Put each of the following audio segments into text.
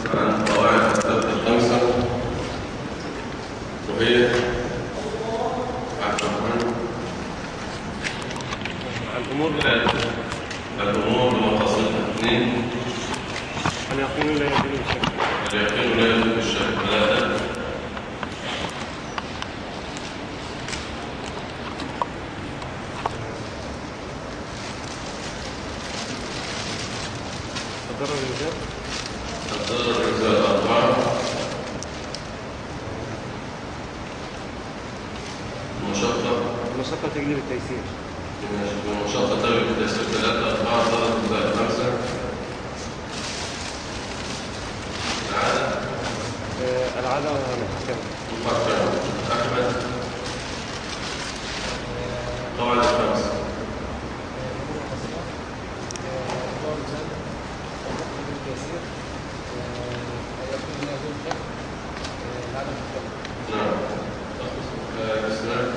عن قواعد الثلاثة الخمسة وهي عبد الرحمن الأمور ثلاثة الأمور بمقاصدها اثنين اليقين لا يزول الشك اليقين لا يزول الشك ثلاثة الضرر الإنسان الضرر الإنسان أربعة المشقة المشقة تجلب التيسير المشقة تغلب التيسير ثلاثة أربعة ضرر الإنسان خمسة العادة آه، العادة محكمة محكمة أحمد قواعد الخمسة نعم آه، الإسلام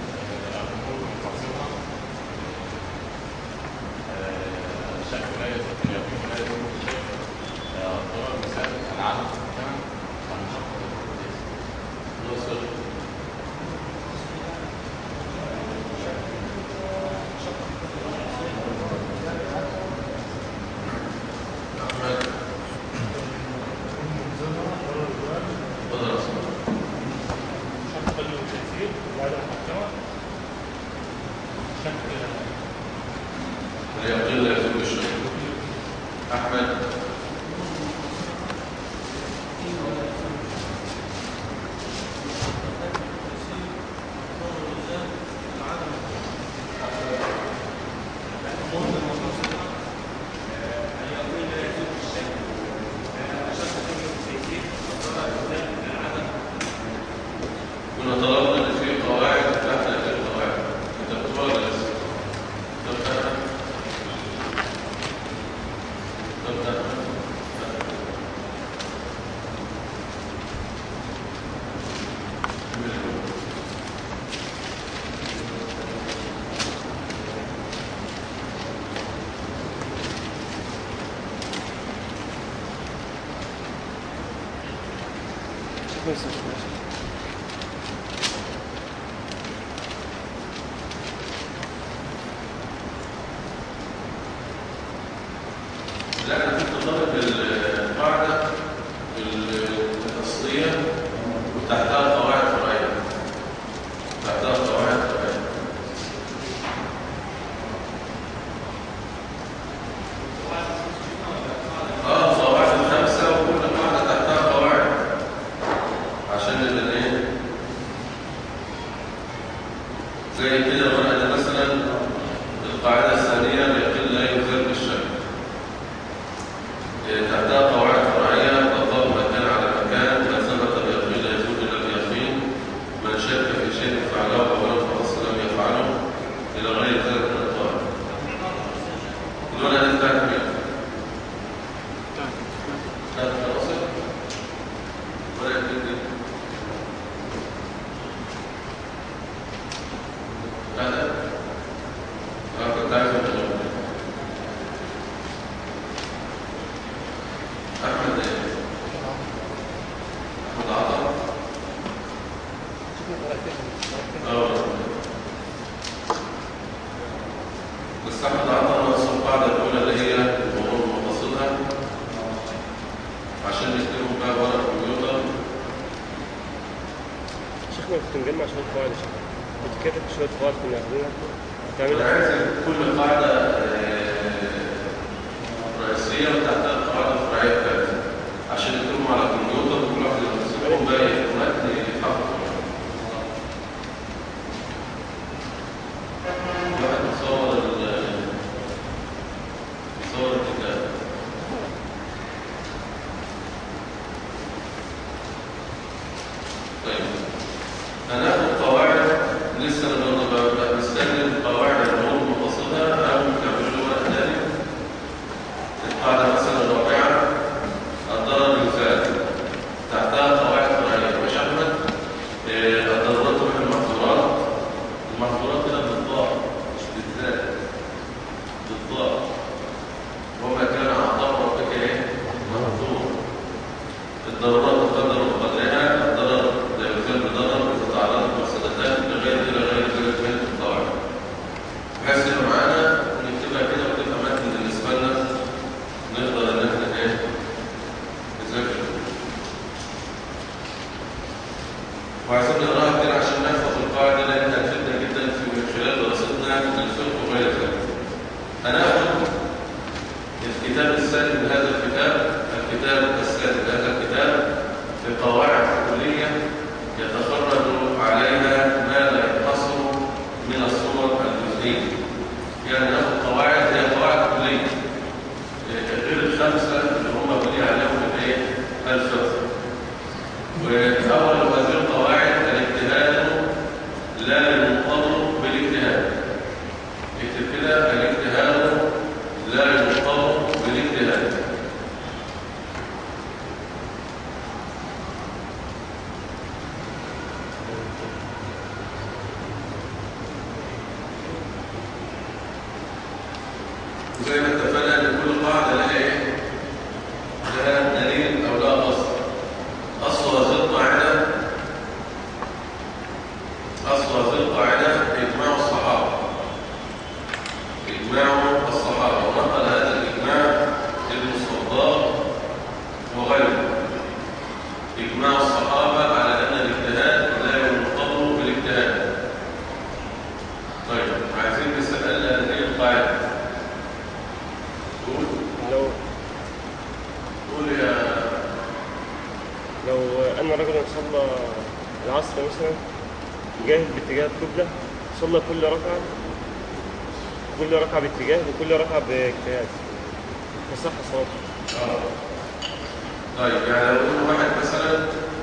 نصر أحمد تفضل يا أسماء. اليقين لا يزول الشك أحمد كنا طلبنا ان في قواعد تحت هذه القواعد انت بتقول ولا لسه؟ تبدا تبدا شوف نفسك شوف نفسك. لا انا كنت طالب القاعده الاصليه وتحتها قواعد فرعيه تحتها قواعد فرعيه اه قواعد الخمسه وكل قاعده تحتها قواعد عشان نبقى ايه زي كده ورقه مثلا القاعده الثانيه اليقين لا يزال بالشك تحتها قواعد فرعية تضم مكان على مكان ما ثبت اليقين لا يزول إلى اليقين من شك في شيء فعله أولا فأصل لم يفعله إلى غير ذلك من القواعد دون أن تحمل كانت الأصل ولا يمكن هذا أنا كنت عايز أقول أحمد إيه؟ أحمد عطا اه بس أحمد عطا نص القاعدة الأولى اللي هي الأمور مقاصدها عشان يكتبوا بقى ورق الكمبيوتر شيخنا كنت مجمع شوية قواعد يا شيخ كنت كاتب شوية قواعد كنا واخدينها أنا تعمل عايز كل قاعدة آه، رئيسية وتحتها القواعد الفرعية بتاعتها عشان يكتبوا على الكمبيوتر وكل واحد يمسكهم بقى متن يتحفظ واحد مصور ال- مصور الكتاب طيب هناخد قواعد لسه انا برضه ب- بستخدم قواعد الامور مقاصدها او تعملوا ورق تاني القاعده مثلا لو الضرورات تقدر بقدرها الضرر لا يزال بضرر إذا تعرضت مفسدتان لغير إلى غير ذلك من القواعد بحيث إنه معانا ونكتبها كده وتبقى متن بالنسبة لنا نقدر إن إحنا إيه نذاكر وعايزين نقراها كتير عشان نحفظ القاعدة لأنها هتفيدنا جدا في خلال دراستنا للفقه وغير ذلك. هناخد الكتاب الثاني من هذا الكتاب الكتاب الثاني من هذا الكتاب في قواعد كلية يتخرج عليها ما لا ينحصر من الصور الجزئية. يعني ناخد قواعد هي قواعد كلية غير الخمسة اللي هم بني عليهم الايه؟ الفقه. وأول هذه القواعد الاجتهاد لا ينقض بالاجتهاد اكتب كده الاجتهاد لا ينقض بالاجتهاد زي ما اتفقنا ان كل قاعده لها ايه؟ لها دليل او لها اصل أصل هذه القاعدة أصل هذه القاعدة إجماع الصحابة إجماع الصحابة ونقل هذا الإجماع ابن الصداق وغيره إجماع الصحابة على أن الاجتهاد لا ينقض بالاجتهاد طيب عايزين نسأل هذه القاعدة قول لو قول يا لو أن رجلا صلى العصر مثلا جاهد باتجاه القبلة صلى كل ركعة كل ركعة باتجاه وكل ركعة باجتهاد فصح صلاته طيب يعني لو قلنا واحد مثلا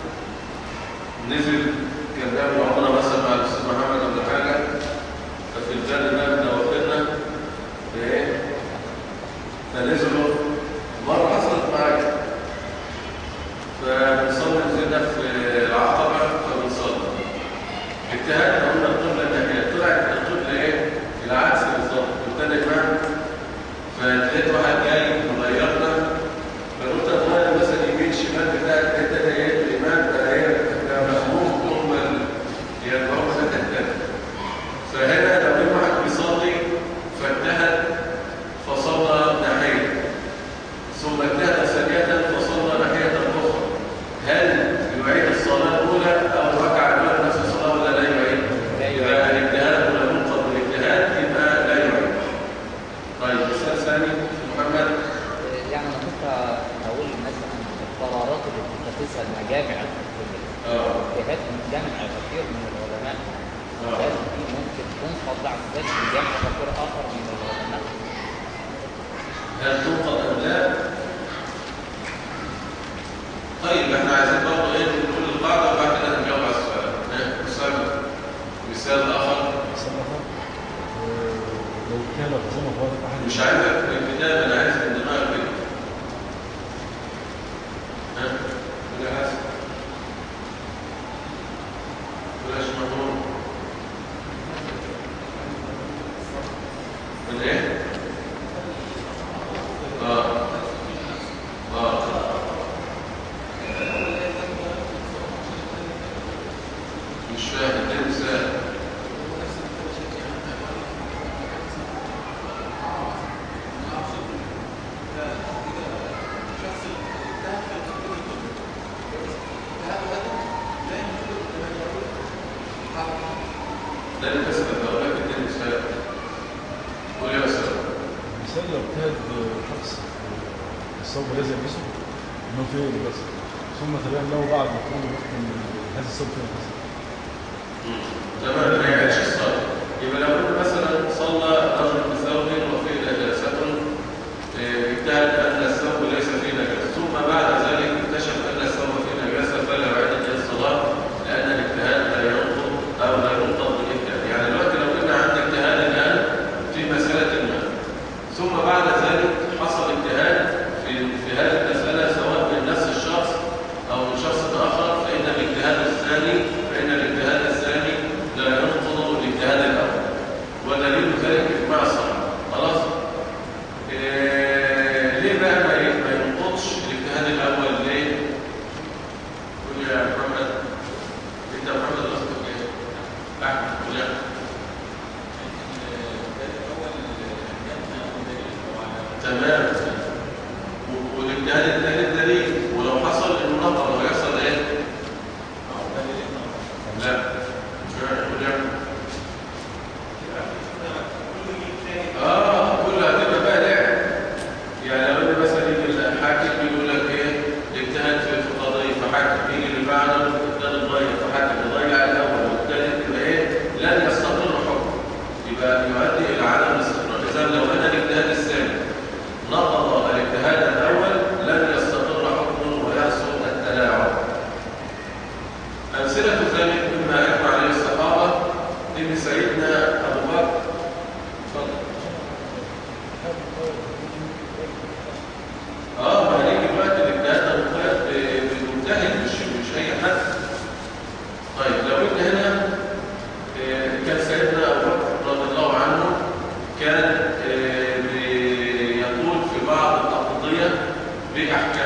نزل كان بيعمل عمره مثلا مع الاستاذ محمد ولا حاجه ففي الجنه ده احنا واخدنا ايه فنزلوا مره حصلت معايا فبنصلي نزلنا في العقبه فبنصلي اجتهدنا قلنا القبله الناحيه طلعت القبله ايه العكس بالظبط قلت انا يا جماعه فلقيت واحد جاي مغيرنا فقلت اتغير مثلا يمين شمال بتاع الحته دي ايه الامام بقى ايه ده مخموم ثم يدعو خد الثاني فهنا لو كان واحد بيصلي فاجتهد فصلى ناحيه ثم اجتهد ثانيه فصلى ناحيه اخرى هل يعيد الصلاه الاولى او الركعه الاولى نفس الصلاه ولا لا يعيد؟ لا يعيد. يبقى الاجتهاد ولا ينقض بالاجتهاد يبقى لا يعيد. طيب مثال ثاني محمد يعني انا كنت هقول مثلا القرارات اللي بتتخذها المجامع الفقهيه اه جهات جمع كثير من العلماء آه. هل دي ممكن تنقض بعد ذلك بجمع كثير اخر من العلماء هل تنقض ام لا؟ طيب احنا عايزين برضه ايه نقول القاعده وبعد كده نجاوب على السؤال إيه؟ مثال مثال اخر صدقة لو كان التزم فوات أحد مش عايزك في الكتاب انا عايز من دماغك كده ها؟ قول يا حسن قول يا شيخ محمود من ايه؟ اه اه مش فاهم اديني مثال ده اللي بس بقول لك اديني مثال قول يا استاذ مثال لو اجتهد شخص الصوب الذي يلبسه انه فيه بس ثم تبين له بعد ما يكون من هذا الصوب فيه بس تمام ما يعيش الصلاة يبقى لو قلنا مثلا صلى رجل بثوب وفيه نجاسة إيه، اجتهد أن الثوب ليس فيه نجاسة ثم بعد ذلك اكتشف أن الثوب فيه نجاسة فلا يعيد به الصلاة لأن الاجتهاد لا ينقض أو لا ينقض بالاجتهاد يعني دلوقتي لو قلنا عندك اجتهاد الآن في مسألة ما ثم بعد ذلك حصل اجتهاد في في هذه المسألة سواء من نفس الشخص أو من شخص آخر فإن الاجتهاد الثاني فإن الاجتهاد الثاني لا ينقض الاجتهاد الأول ودليل ذلك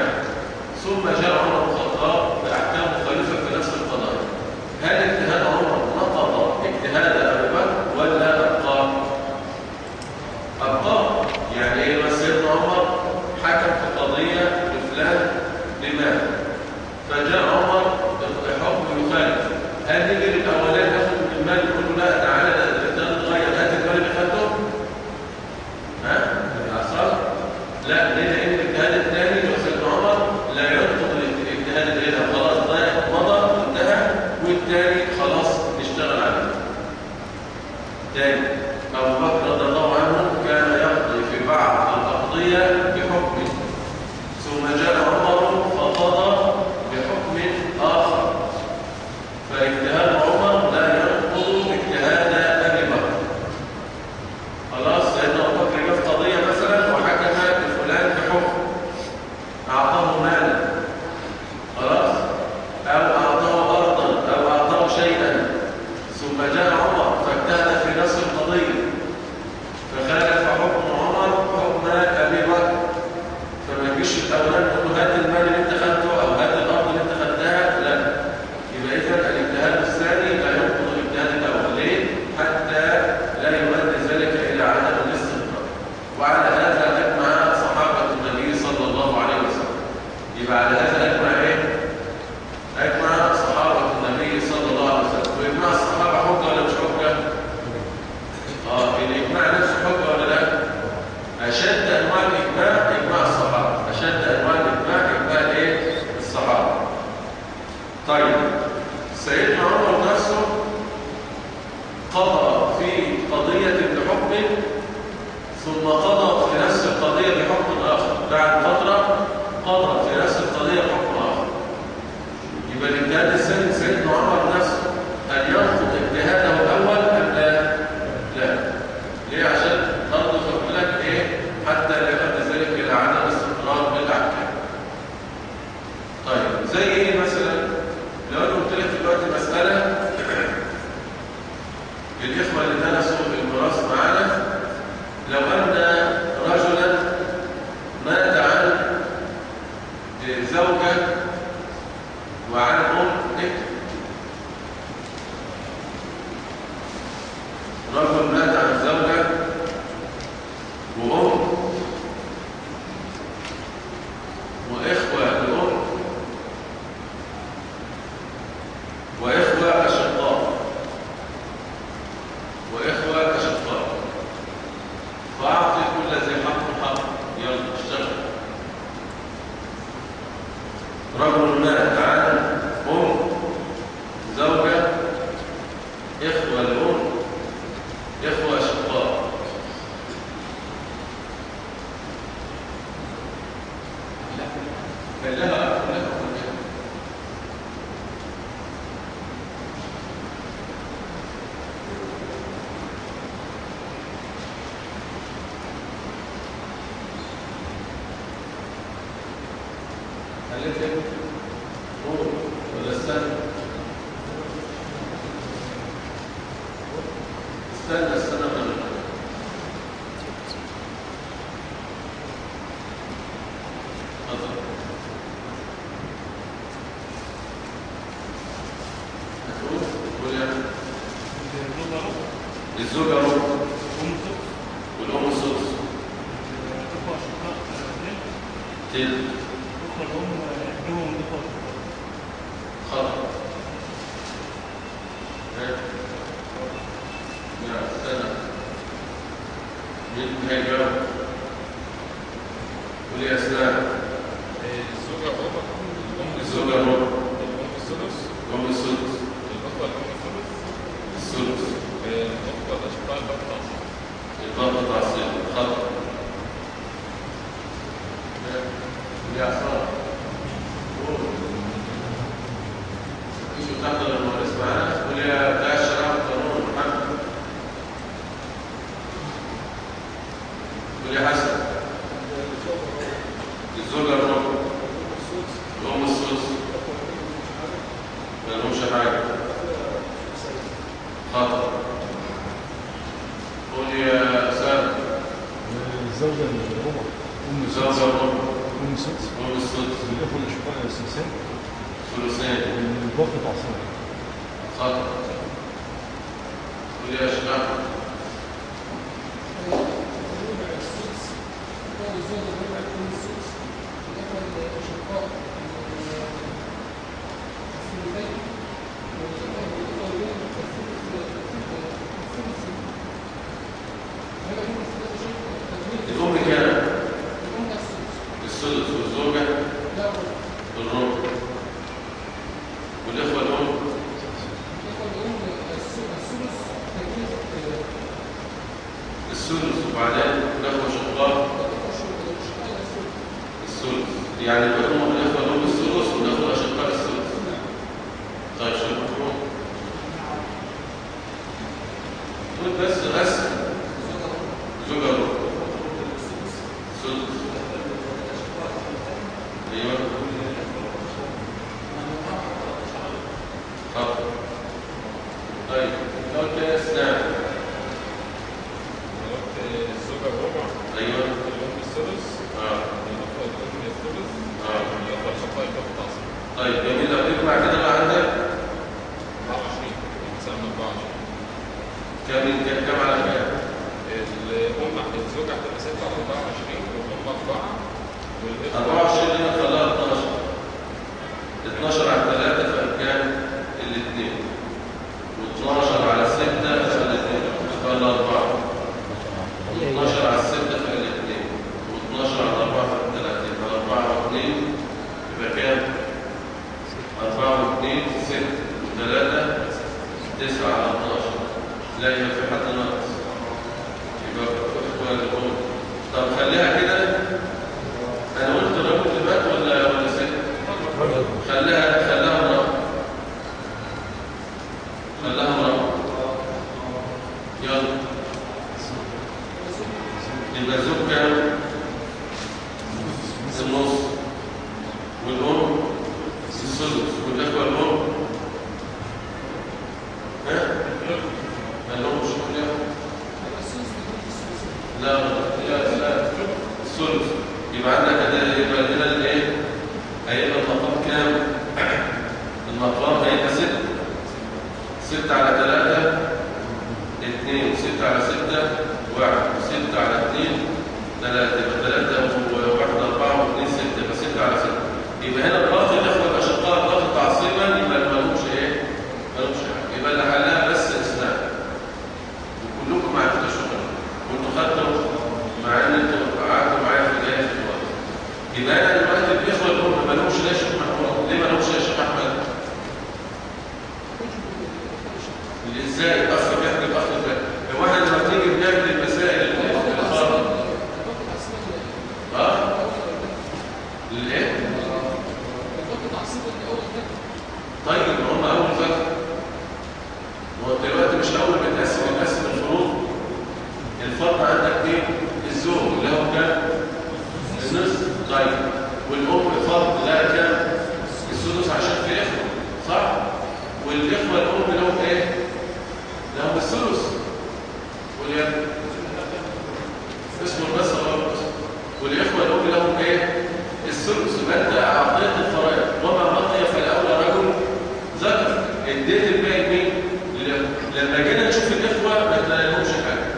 يعني ثم جاء عمر بن الخطاب بأحكام مخالفة في نفس القضايا هل اجتهاد عمر نقض اجتهاد أبي بكر ولا أبقاه؟ أبقاه يعني إيه بس سيدنا عمر حكم في قضية لفلان لماذا؟ فجاء عمر بحكم يخالف هل يجي للأولاد ياخد من المال يقول له لا تعالى ده الاجتهاد اتغير هات المال اللي خدته؟ ها؟ حصل؟ لا ليه؟ لأن الاجتهاد الثاني اللي هو سيدنا عمر لا ينقض الاجتهاد الأول خلاص ده مضى انتهى والثاني خلاص نشتغل عليه. تاني أبو بكر رضي الله عنه كان يقضي في بعض الأقضية بحكم ثم جاء عمر فقضى بحكم آخر فاجتهاد عمر لا ينقض اجتهاد أبي بكر خلاص سيدنا أبو بكر جه في قضية مثلا وحكم لفلان بحكم أعطاه مالا خلاص أو أعطاه أرضا أو أعطاه شيئا ثم جاء عمر فاجتهد في نفس القضية فخالف حكم عمر حكم أبي بكر فما يجيش الأولاد يقول له هات المال اللي أنت خدته أو هات الأرض اللي أنت خدتها لا يبقى إذا الاجتهاد الثاني لا ينقض الاجتهاد الأول ليه؟ حتى لا يؤدي ذلك إلى عدم الاستقرار وعلى هذا أجمع صحابة النبي صلى الله عليه وسلم يبقى على هذا أجمع إيه؟ أجمع صحابة النبي صلى الله عليه وسلم وإجماع الصحابة حجة ولا مش حجة؟ آه الإجماع نفسه حجة ولا لا؟ أشد أنواع الإجماع إجماع الصحابة أشد أنواع الإجماع إجماع إيه؟ الصحابة طيب سيدنا عمر نفسه قضى في قضية بحكم ثم قضى في نفس القضية بحكم آخر بعد فترة قضى في نفس القضية بحكم آخر يبقى الاجتهاد الثاني سيدنا عمر نفسه هل ينقض اجتهاده الأول أم لا؟ لا ليه عشان برضه بقول لك ايه حتى لا يؤدي ذلك الى عدم استقرار بالاحكام طيب زي ايه مثلا لو انا قلت لك دلوقتي مساله للاخوه اللي درسوا الميراث معانا لو ان رجلا مات عن زوجه وعن ام اكتب رجل مات عن زوجة وأم وإخوة لأم وإخوة أشقاء وإخوة أشقاء فأعطي كل ذي حق حق يلا اشتغل رجل مات عن أم زوجة إخوة لأم إخوة أشقاء كان لها أخ لها أخ. هل أنت قول ولا استنى استنى استنى من اتفضل هتقول قول يا الزوجة رب والأم السدس تل خطأ ها؟ لا استنى مين هيجاوب قول يا اسماء الزوجة أم الأم الزوجة رب الأم السدس أم السدس الأخوة الأم الثلث السدس الأخوة الأشقاء الأخوة الضغط تعصيب خطأ يا عصام مفيش تحضر المدرس معانا قول يا بتاع الشرع والقانون محمد قول يا حسن الزوجة الرب الأم السدس ما لهمش حاجة خطأ قول يا أسامة الزوجة الربع أم الزوجة سدس الرب أم سدس أم السدس الثلثين ثلثين والباقي تعصيب صح قول يا شباب الأم كام؟ السدس والزوجة الربع والإخوة الأم السدس وبعدين الإخوة شقاق السدس يعني الأم والإخوة الأم السدس والإخوة شقاق السدس طيب شو المفروض؟ قول بس غسل زوجة الربع سدس ايوه خط طيب قلت يا اسلام قلت الزوجة الربع ايوه الأم الثلث اه الأخوة الأم الثلث اه الأخوة الشقائق الأخوة التعصيب طيب جميل لو تجمع كده بقى عندك 24 إنسان 24 كام كام كام على كام؟ الأم الزوجة هتبقى 6 على 24 والأم 4 والإخوة 24 هنا خلاها 12 12 على 3 فكام الاثنين و12 على 6 فالاثنين خلاها 4 و12 على 6 فالاثنين و12 على 4 فالثلاثين يبقى 4 و2 يبقى كام؟ 4 و2 6 و3 9 على 12 لا يبقى في حد ناقص يبقى اخوة الأم طب خليها كده انا قلت الراجل اللي مات ولا ولا ست خلاها خلاها امراه خلاها امراه يلا يبقى الزوج كام النص والام السدس والاخوه الام ها ما لهمش كلهم لا لا لا الثلث يبقى عندك ده يبقى هنا الايه هيبقى المقام كام المقام هيبقى 6 6 على 3 2 6 على 6 1 6 على 2 3 يبقى 3 و1 4 و2 6 يبقى 6 على 6 يبقى هنا الباقي الاخوه الاشقاء الباقي تعصيبا يبقى ما لهمش ايه ما لهمش حاجه يبقى اللي حلها بس اسلام وكلكم ما عرفتوش شغل وانتوا خدتوا مع ان انتوا قعدتوا معايا في بدايه الوقت يبقى انا دلوقتي الاخوه الام ما لهمش ليه يا شيخ محمود ليه ما لهمش يا شيخ احمد ازاي اخ بيحكي الاخ ده هو احنا لما بنيجي بنعمل المسائل اللي في الخارج اه ليه طيب ما هم اول فتره هو دلوقتي مش اول بنقسم بنقسم الفروض الفرد عندك مين الزوج اللي هو كام النصف طيب والام فرد لا كام السدس عشان في اخوه صح والاخوه الام لهم ايه لهم الثلث واليد اسمه بس غلط والاخوه الام لهم ايه الثلث يبقى انت اعطيت الفرائض وما بقي فالاولى رجل ذكر اديت الباقي مين ل- لما جينا نشوف الاخوه ما تلاقيهمش حاجه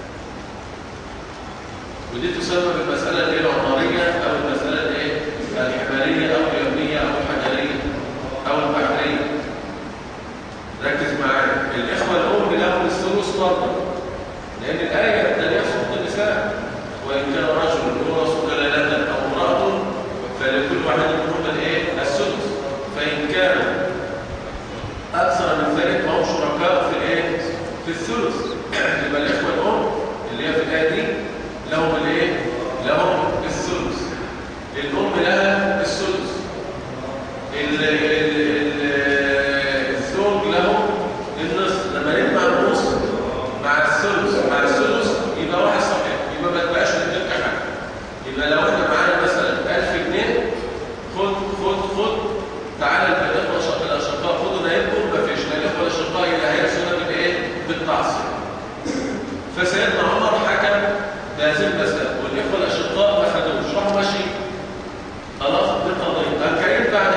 ودي تسمى بالمساله الايه العماريه او المساله الايه الحماريه او اليوميه او الحجريه او البحريه ركز معايا الاخوه الام لهم الثلث برضه لان الايه الثانيه في سوره النساء وان كان رجل يورث كلاله او امراه فلكل واحد منهم الايه السدس فان كان اكثر من ذلك فهم شركاء في الايه في الثلث يبقى الاخوه الام اللي هي في الايه دي لهم الايه لهم الثلث الام لها السدس ال- ال- ال- الزوج له النصف لما نجمع النص مع الثلث مع الثلث يبقى واحد صحيح يبقى ما تبقاش للتلك حاجه يبقى لو احنا معانا مثلا 1000 جنيه خد خد خد تعالى الاخوه الأشق- الاشقاء خدوا نايبكم ما فيش لا الاخوه الاشقاء اللي هيرسلوا بالايه بالتعصيب فسيدنا عمر حكم بهذه المسألة والإخوة الأشقاء ما خدوش راحوا ماشي خلاص دي قضية قام كريم بعد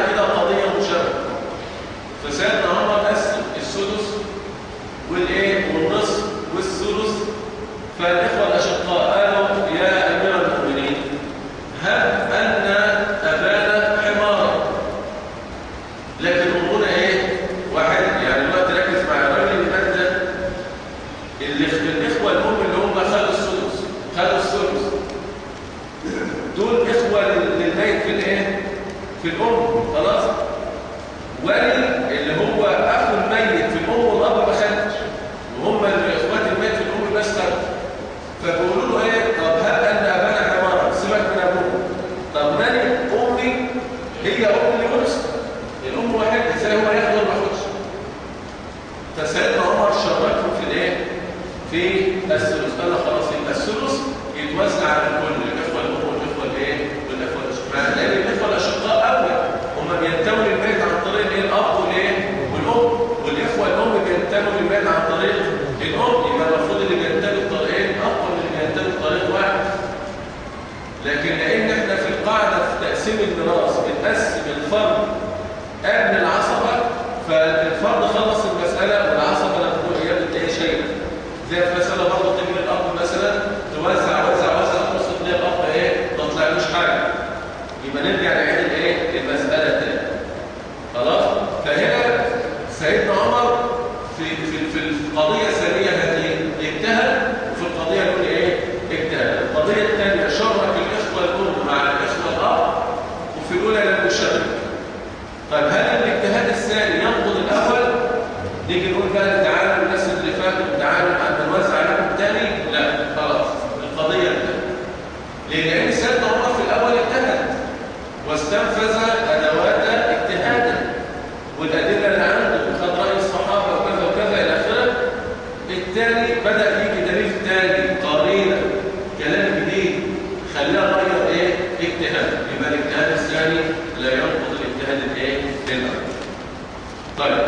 خلاص ولي اللي هو اخو الميت في الام والاب ما خدش وهم اخوات الميت في الام بس خدوا فبيقولوا له ايه طب هل ان ابانا حمارا سيبك من ابوه طب من امي هي ام اللي ورث الام واحد ازاي هو ياخد ولا ما ياخدش فسيدنا عمر شاركهم في الايه في الثلث قال خلاص يبقى الثلث يتوزع على الكل الاخوه الام والاخوه الايه والاخوه الاشقاء لان الاخوه الاشقاء اولى هم بينتموا للبيت عن طريق الايه الاب والايه والام والاخوه الام بينتموا للبيت عن طريق الام يبقى المفروض اللي بينتمي بطريقين اقوى من اللي بينتمي بطريق واحد لكن لان احنا في القاعده في تقسيم الميراث بنقسم الفرد قبل العصبه فالفرد خلص المساله والعصبه لم تكن هي بتلاقي شيء زي في مساله برضه تيجي للاب مثلا توزع وزع وزع تبص تلاقي الاب ايه ما طلعلوش حاجه يبقى نرجع نعيد الايه المساله تاني خلاص فهنا سيدنا عمر في في في القضيه الثانيه هذه اجتهد وفي القضيه الاولى ايه اجتهد القضيه الثانيه شرك الاخوه الام مع الاخوه الاب وفي الاولى لم يشرك طيب هل الاجتهاد الثاني ينقض الاول نيجي نقول بقى تعالوا الناس اللي فاتوا تعالوا نوزع لكم تاني لا خلاص القضيه انتهت ليه؟ لان سيدنا عمر في الاول اجتهد واستنفذ ادوات اجتهادا والادله اللي عنده وخد راي الصحابه وكذا وكذا الى اخره الثاني بدا يجي دليل ثاني قرينه كلام جديد خلاه غير ايه اجتهاد يبقى الاجتهاد الثاني لا ينقض الاجتهاد الايه الاول طيب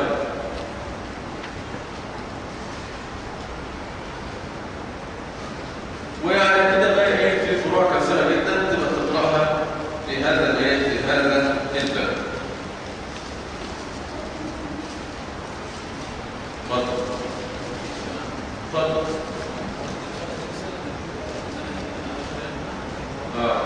وعلى كده بقى ايه في فروع كثيره جدا تبقى تقراها في هذا الايه في هذا الباب اتفضل اتفضل اه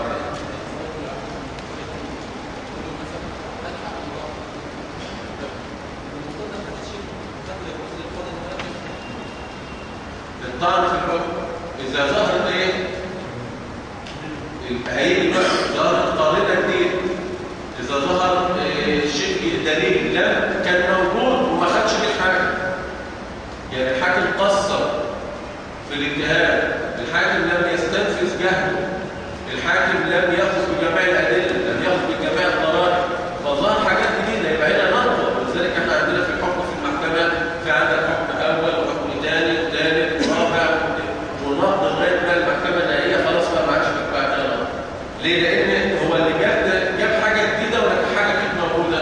الطعن في الحكم إذا ظهرت إيه؟ هيجي بقى ظهرت قارنة جديد إذا ظهر إيه شيء دليل لا كان موجود وما خدش بيه حاجة يعني الحاكم قصر في الاجتهاد الحاكم لم يستنفذ جهله الحاكم لم يأخذ بجميع الأدلة لم يأخذ بجميع الضرائب فظهر حاجات جديدة يبقى هنا نقوى ولذلك احنا عندنا في الحكم في المحكمة في عندك حكم أول وحكم ثاني وثالث ورابع والنقد لغايه ما المحكمه النهائيه خلاص بقى ما عادش بقى فيها نقد. ليه؟ لان هو اللي جاب جاب حاجه جديده ولا حاجه كانت موجوده؟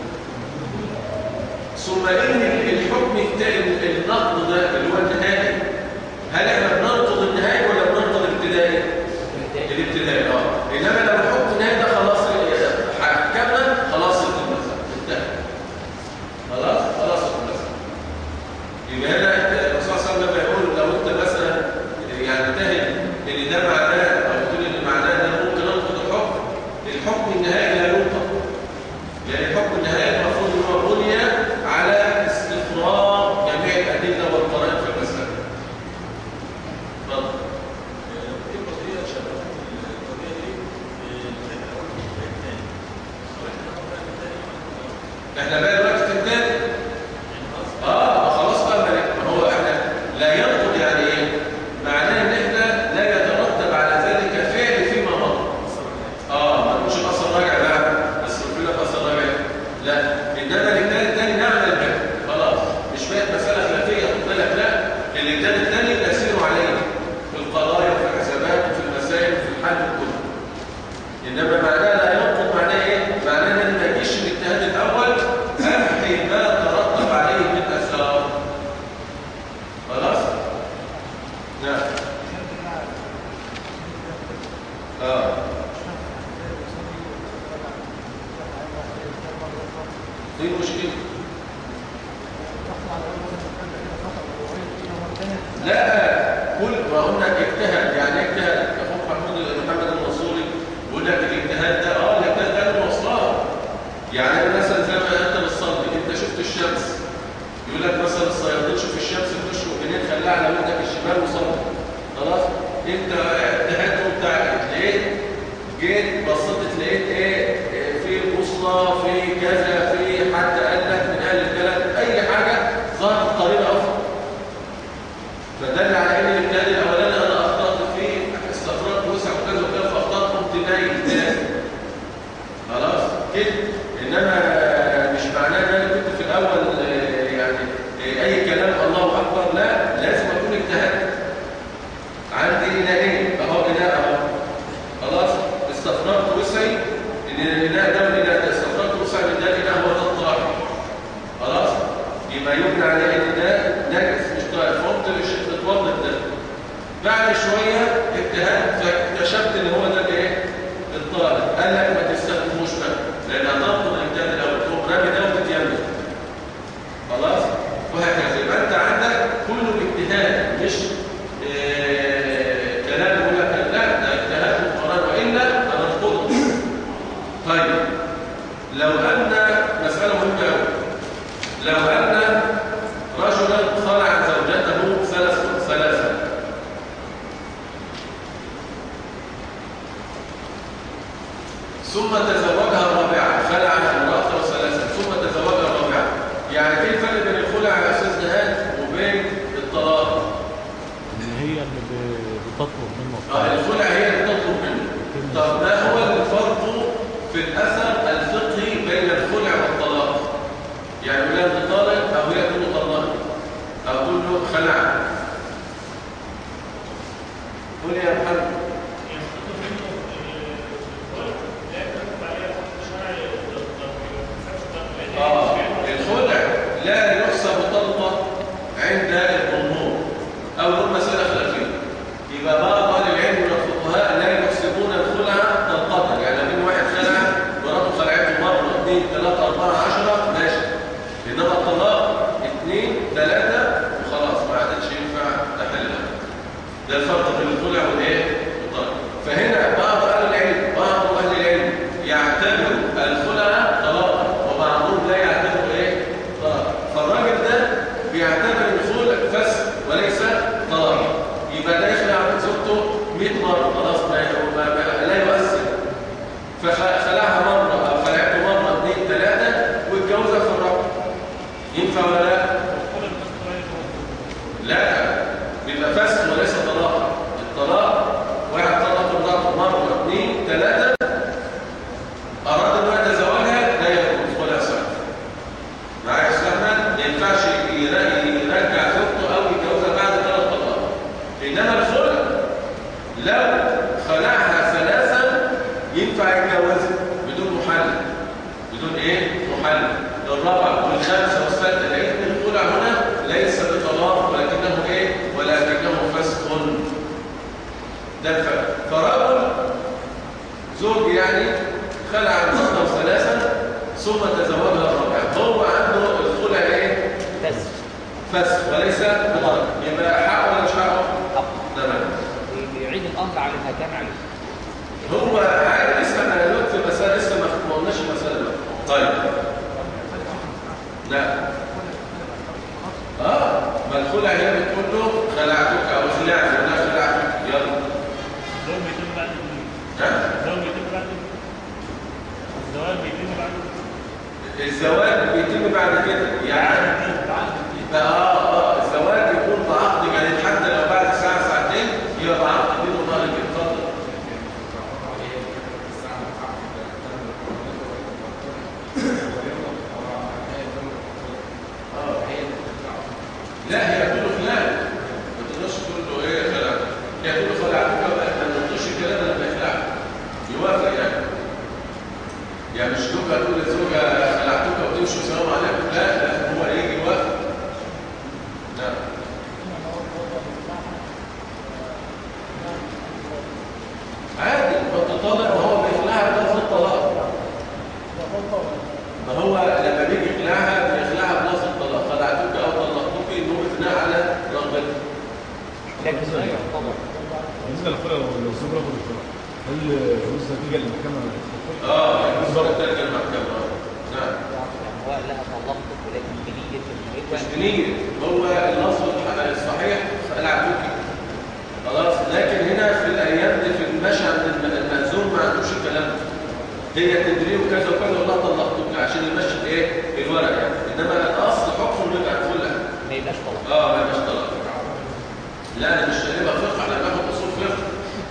ثم ان الحكم التاني النقد ده اللي هو النهائي هل احنا بننقض النهائي ولا بننقض الابتدائي؟ الابتدائي اه انما لو الحكم النهائي ده خلاص حكمنا خلاص المسألة انتهى خلاص خلاص المسألة يبقى هنا الرسول صلى الله عليه وسلم يقول لو انت مثلا يعني تهم ان ده معناه او تقول ان معناه ان انا ممكن انقض الحكم الحكم النهائي لا ينقض يعني الحكم النهائي المفروض ان هو بني على استقرار جميع الادله والقرائن في المساله اتفضل احنا بقى دلوقتي في الثاني اه خلاص بقى ما هو احنا لا ينقض يعني ايه معناه ان احنا لا يترتب على ذلك فعل فيما مضى اه ما نقولش الاثر راجع بقى بس نقول لك اثر راجع لا انما الاجتهاد الثاني نعمل به خلاص مش بقت مساله خلافيه خد بالك لا الاجتهاد الثاني نسير عليه في القضايا وفي الحسابات وفي المسائل وفي الحل كله انما معناه لا ينقض معناه ايه معناه ان ما يجيش الاجتهاد الاول امحي ما ترتب عليه من اثار خلاص نعم اه دي مشكله لا كل ما قلنا اجتهد يعني اجتهد اخوك محمود محمد المنصوري يقول لك الاجتهاد ده اه الاجتهاد ده له مواصلات يعني أنا مثلا زي ما انت بتصلي انت شفت الشمس يقول لك مثلا الصيادين شوف الشمس تخش وجنين خليها على ودنك الشمال وصلي خلاص انت اجتهدت وبتاع لقيت جيت بصيت لقيت ايه إيه، في بوصله وسطى في كذا في حد قال لك من اهل البلد اي حاجه ظهرت قريبه اصلا فدل على ان الامتحان الاولاني انا اخطات فيه استفرغت وسع وكذا وكذا فاخطات قمت نايم تاني خلاص كده انما مش معناه ان انا كنت في الاول آه، يعني آه، اي كلام الله اكبر لا لازم اكون اجتهدت عندي اناءين اهو اناء اهو خلاص استفرغت وسعي ان الاناء ده والاناء ده استفرغت وسعي من ده الاناء هو ده الطاهر خلاص يبقى يبنى على ان ده نجس مش طاهر فقمت مش اتوضى ده بعد شويه اجتهدت فاكتشفت ان هو ده الايه الطاهر قال لك ما تستخدموش بقى لان هتنقض الامتحان الاول تقوم رامي ده وتتيمم خلاص وهكذا يبقى انت عندك كله اجتهاد مش آه، كلام يقول لك لا ده اجتهاد من القران والا هننقضه طيب لو ان مساله مهمه قوي لو ان رجلا خلع زوجته ثلاث ثلاثه ثم تزوجها الرابعه خلع امراته ثلاثه ثم تزوجها الرابعه يعني ايه الفرق بين الخلع يا استاذ نهاد وبين الطلاق ان هي اللي ب- بتطلب منه اه الطلاق الخلع هي اللي تطلب منه طب ما هو الفرق في الاثر الفقهي بين الخلع والطلاق يعني يقول لها انت طالق او هي تقول له طلقني او تقول له خلعت قول يا محمد اه الخلع لا يحسب طلقه عند الجمهور او هم مساله خلافيه يبقى بعض اهل العلم من الفقهاء لا يحسبون الخلع طلقه يعني لو واحد خلع مراته خلعته مره اثنين ثلاثه اربعه عشره ماشي انما الطلاق اثنين ثلاثه وخلاص ما عادتش ينفع تحلها ده الفرق بين الخلع والايه والطلاق فهنا بعض اهل العلم بعض اهل العلم يعتبر الخلع طلاقا وبعضهم لا يعتبر ايه طلاقا فالراجل ده بيعتبر الخلع فسق وليس طلاق يبقى ده يخلع من زوجته 100 مره خلاص ما ما- ما- لا يؤثر فخلعها مره او خلعته مره اثنين ثلاثه واتجوزها في الرابعه ينفع ولا لا؟ لا بيبقى فسق وليس طلاق الطلاق واحد طلق امراته مره اثنين ثلاثه اراد ان هو يتزوجها لا يكون خلع صحيح معايا يا استاذ احمد ما ينفعش ير- يرجع زوجته او يتجوزها بعد ثلاث طلقات انما الخلع لو خلعها ثلاثا ينفع يتجوزها بدون محل بدون ايه محل الرابع والخامسه والسادسه لان الخلع هنا ليس بطلاق ولكنه ايه ولكنه فسق ده الفرق فرجل زوج يعني خلع امراته ثلاثا ثم تزوجها الرابعه هو عنده الخلع ايه بس فسق وليس طلاق يبقى حق ولا مش حق حق تمام بيعيد الامر على ما كان عليه هو عادي لسه احنا دلوقتي في المسألة لسه ما ما قلناش المسألة بقى طيب لا اه ما الخلع هي بتقول له خلعتك او خلعت ولا خلعتك يلا الزواج بيتم بعد ها الزواج بيتم بعد الزواج بيتم بعد الزواج بيتم بعد كده يعني يبقى اه اه الزواج يكون بعقد يعني حتى لو بعد ساعة ساعتين يبقى بعقد بين وطالب اتفضل لا هي تقول له فلان ما تقدرش تقول له ايه خلع هي تقول له خلعتك بقى ما تقولش الكلام لما يخلعك يوافق يعني يعني مش زوجها تقول للزوجه خلعتك وتمشي السلام عليكم لا لا هو يجي يوافق لا عادي ما انت طالق وهو بيخلعها بلفظ الطلاق ما هو لما بيجي يخلعها بيخلعها بلفظ الطلاق خلعتك او طلقتك انه اثناء على رغبتك لكن لا يعتبر بالنسبه للخلع لو لو الزوج رفض الخلع هل يجوز نتيجه للمحكمه الخلع؟ اه يعني بالظبط ترجع المحكمه نعم يعني هو قال لها طلقتك ولكن بنية ان مش هو بنية هو النص الصحيح خلعتك خلاص لكن هنا في الايام دي في المشهد الم- المأذون ما عندوش الكلام ده هي تدري وكذا وكذا والله طلقتك عشان يمشي الايه الورق يعني انما الاصل حكم انه يبقى كلها ما يبقاش طلاق اه ما يبقاش طلاق لا انا مش شايفها فقه انا باخد اصول فقه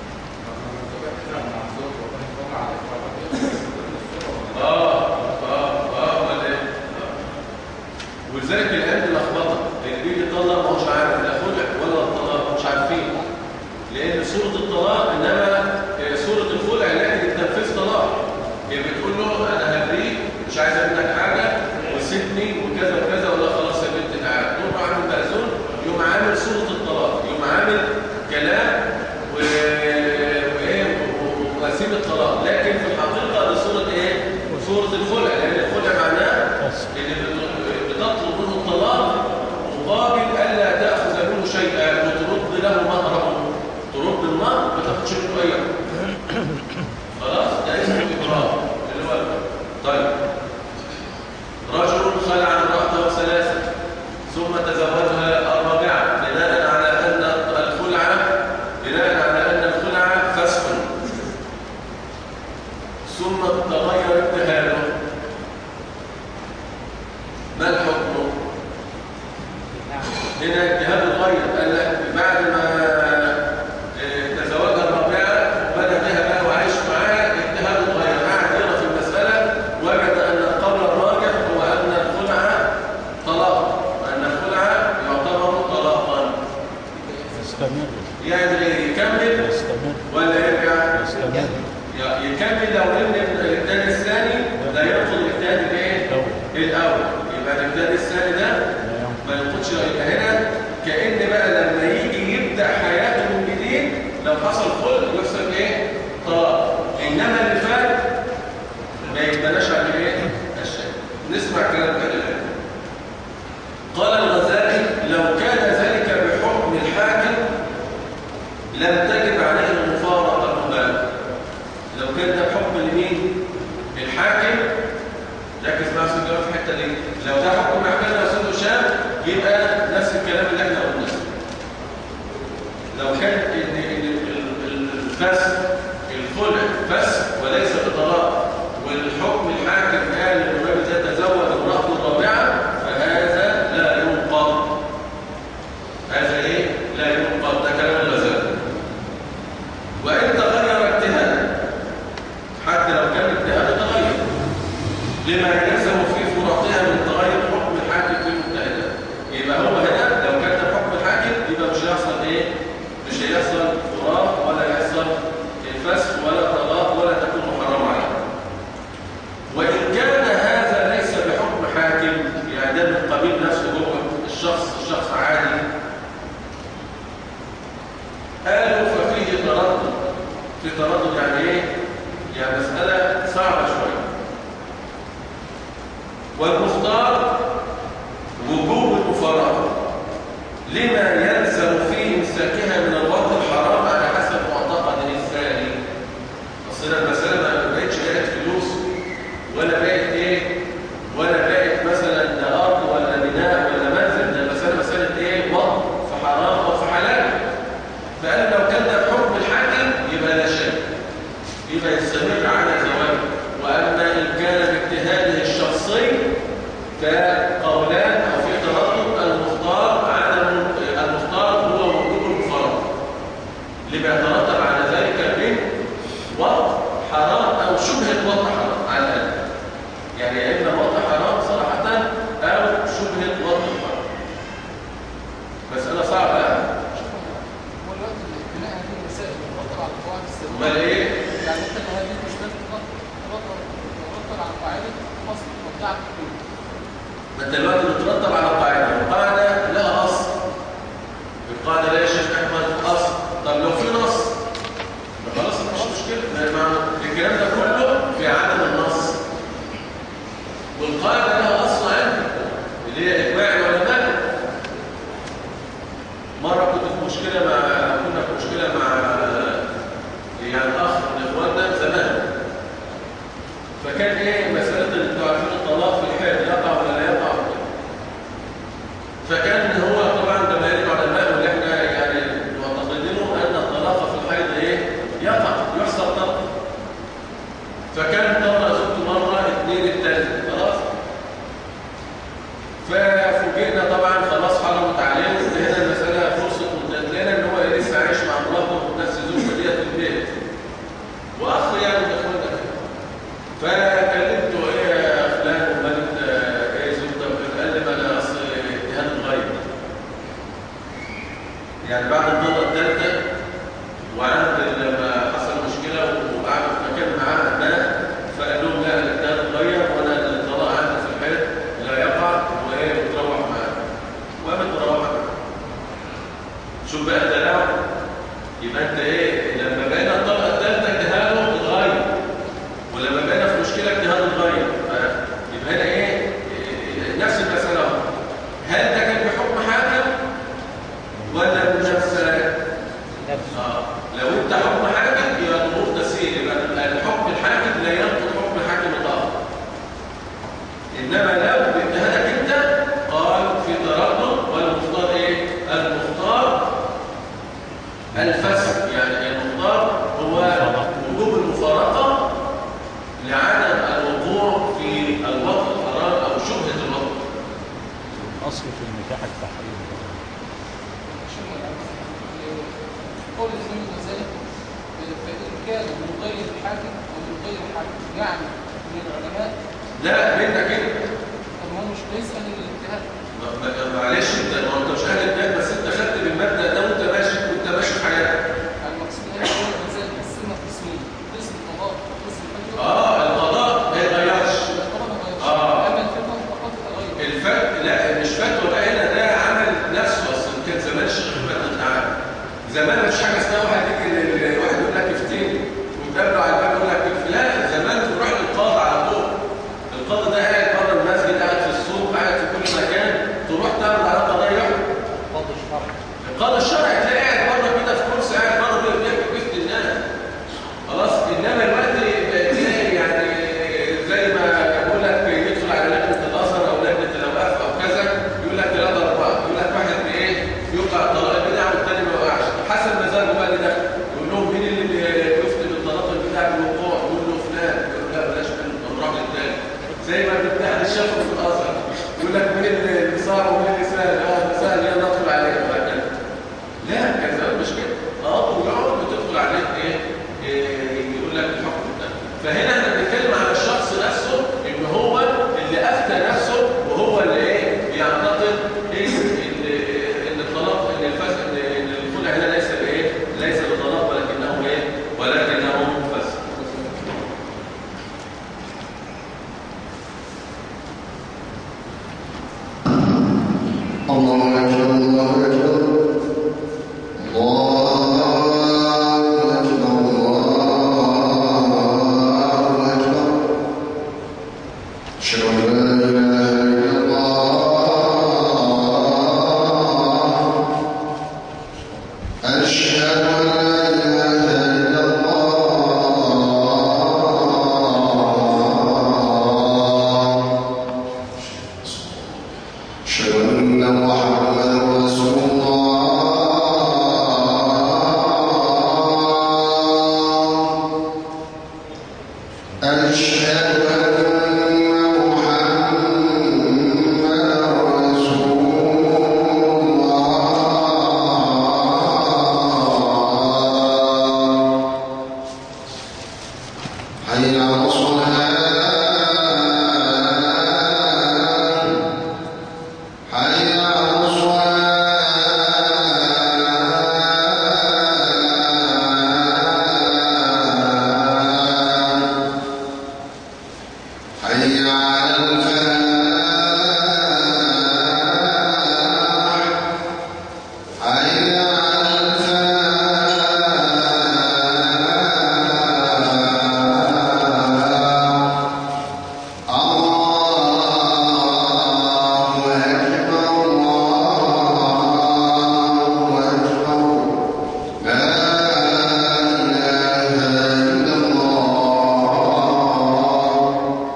اه اه اه ولا ايه آه. ولذلك الآن دي لخبطه اللي بيجي يطلق ما هوش عارف لا خلع ولا الطلاق مش عارفين لان سوره الطلاق انما آه، سوره الخلع لكن التنفيذ طلاق هي بتقول له انا هبريك مش عايز منك حاجه وسيبني وكذا وكذا ولا خلاص يا بنت تعالى يقوم عامل مأذون يقوم عامل سوره الطلاق يقوم عامل كلام و... وايه و- واسيب الطلاق لكن في الحقيقه دي سوره ايه؟ سوره الخلع لان الخلع معناه اللي بت- بتطلب منه الطلاق مقابل الا تاخذ منه شيئا وترد له مهره ترد المهر ما تاخدش منه اي حاجة. خلاص ده اسمه اكراه اللي هو طيب رجل خلع امراته ثلاثه ثم تزوجها الرابعه بناء على ان الخلع بناء على ان الخلع فسخ ثم تغير اتهامه ما الحكم هنا اجتهاد الغير قال لك بعد ما آه، تزوجها الرابعه بدا بها بقى وعايش معاها اجتهاد الغير قعد يقرا في المساله وجد ان القول الراجح هو ان الخلع طلاق وان الخلع يعتبر طلاقا يستمر يعني يكمل يستمر ولا يرجع يستمر ي- يكمل لو ان الاجتهاد الثاني لا ينقض الاجتهاد الايه الاول يبقى الاجتهاد الثاني ده لا ينقض. ما ينقضش يبقى هنا كأن بقى لما يجي يبدأ حياته من جديد لو حصل خلق يحصل ايه طلاق انما اللي فات ما يبناش على ايه الشيء نسمع كلام كده الآن. قال الغزالي لو كان ذلك بحكم الحاكم لم تجب عليه المفارقة المبالغة لو كان ده بحكم لمين الحاكم ركز مع سيدي في الحته دي لو ده حكم محكمه يا سيدي هشام يبقى نفس الكلام اللي احنا قلناه لو كان ان إن ال- الفسق الخلع فسق وليس بطلاق والحكم الحاكم قال ان الراجل ده تزوج امراته الرابعه فهذا لا ينقض هذا ايه لا ينقض ده كلام الغزالي وان تغير اجتهاده حتى لو كان اجتهاده تغير لما يلزم في فروعها من تغير حكم الحاكم في المجتهدات يبقى هو هنا لو كان ده حكم الحاكم يبقى مش هيحصل ايه مش هيحصل فراق ولا يحصل الفسخ ولا طلاق ولا تكون محرمه عليه وان كان هذا ليس بحكم حاكم يعني ده من قبيل نفسه هو الشخص الشخص عادي قالوا ففيه تردد في تردد يعني ايه يعني مساله صعبه شويه والمختار وجوب المفارقة لما يلزم في إمساكها من الوقت الحرام على حسب معتقد الثاني أصل المسألة ما بقتش بقت فلوس ولا بقت إيه ولا بقت مثلا ده أرض ولا بناء ولا منزل ده المسألة مسألة إيه وقت في حرام أو في حلال فقال لو كان ده بحكم الحاكم يبقى لا شيء يبقى يستمر على زواجه وأما إن كان باجتهاده الشخصي فقولان أو في تردد المختار عدم المختار هو وجوب المفارقة لما يترتب على ذلك من وقت حرام أو شبهة وقت حرام على الأقل يعني يا إما وقت حرام صراحة أو شبهة وقت حرام مسألة صعبة هو الوقت بناء هذه المسائل بترتب على قواعد السلوك أمال إيه؟ يعني انت هذه المشكلات ترتب ترتب على قاعده فصل وبتاع الحدود ما انت دلوقتي بترتب على القاعده القاعده لها اصل القاعده لا يا شيخ احمد اصل طب لو في نص ما خلاص مش مشكله ما- ما- الكلام ده كله في عدم النص والقاعده لها اصل عندي اللي هي اجماع العلماء مره كنت في مشكله مع كنا في مشكله مع يعني اخ من اخواننا زمان فكان ايه مساله اللي انتوا عارفين الطلاق في الحال يقع ولا لا يقع وكده. فكان هو طبعا جماهير العلماء واللي احنا يعني معتقدينه ان الطلاق في الحيض ايه يقع يحصل طلاق فكان طلع انما لو باجتهادك انت قال في تردد والمختار ايه المختار الفسق يعني المختار هو وجوب المفارقه لعدم الوقوع في الوقت الحرام او شبهه الوقت الاصل في النكاح التحريم قول الإمام الغزالي فإن كان من غير الحاكم أو من غير الحاكم يعني من العلماء لا منك انت طب ما هو مش بيسأل الاجتهاد ما- ما- معلش انت ما انت مش اهل الدين بس انت خدت بالمبدا ده وانت ماشي وانت ماشي في حياتك المقصود هنا قول الغزالي قسمنا قسمين قسم القضاء وقسم الفتوى اه القضاء ما يتغيرش القضاء ما غيرش آه. أما الفتوى فقد تغير الفت لا مش فتوى بقى هنا ده عمل نفسه اصلا كان زمان الشيخ احمد تعالى زمان مش حاجه اسمها واحد يجي لل- واحد يقول لك افتيني وتقابله على الباب يقول لك لا زمان تروح للقاضي على طول القاضي ده قاعد بره المسجد قاعد في السوق قاعد في كل مكان تروح تعرض على قضيه يحكم فضل الشرع القاضي الشرعي تلاقي قاعد بره كده في كرسي قاعد بره بيحكم بيفت الناس خلاص انما الوقت تلاقي يعني زي ما بقول لك يدخل على لجنه الازهر او لجنه الاوقاف او كذا يقول لك ثلاثه اربعه يقول لك واحد بايه يوقع الطلاق البدع والثاني ما يوقعش حسب مزاجه بقى اللي داخل يقول لهم مين اللي بيفتي بالطلاق البدع بالوقوع يقول له فلان يقول لا بلاش منه طب نروح للثاني زي ما بتاع الشافعي في الازهر يقول لك مين اللي صار ومين اللي سال اه سال يلا ندخل عليه وهكذا لا كان زمان مش كده اه ويقعد بتدخل عليه ايه إيه، يقول لك الحكم ده فهنا احنا بنتكلم على الشخص نفسه ان هو اللي افتى نفسه وهو اللي ايه بيعتقد ان ان ان الطلاق ان الفسق ان إن الخلع هنا ليس بايه ليس بطلاق ولكنه ايه ولكنه فسق الله أكبر الله أكبر الله أكبر الله أكبر أشهد أن لا إله إلا الله أشهد أن لا إله إلا الله أشهد أن محمدا رسول الله أشهد أن محمدا رسول الله حي على الصلاة حي على الصلاة حي على الفلاح حي على الفلاح الله أكبر الله أكبر لا إله إلا الله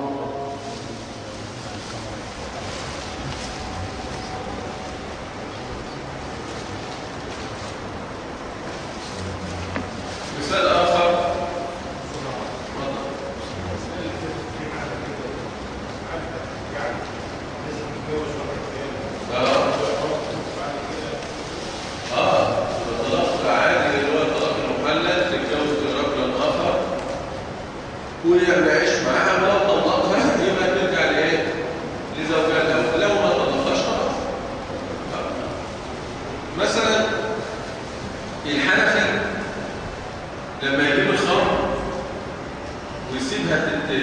مثال اخر اه اه الطلاق العادي اللي هو الطلاق المحلل تتجوز رجلا اخر ويعيش معاها ولو طلقها يبقى ترجع لايه؟ لزوجها لو ما طلقهاش خلاص مثلا الحنفي لما يجيب الخمر ويسيبها تت...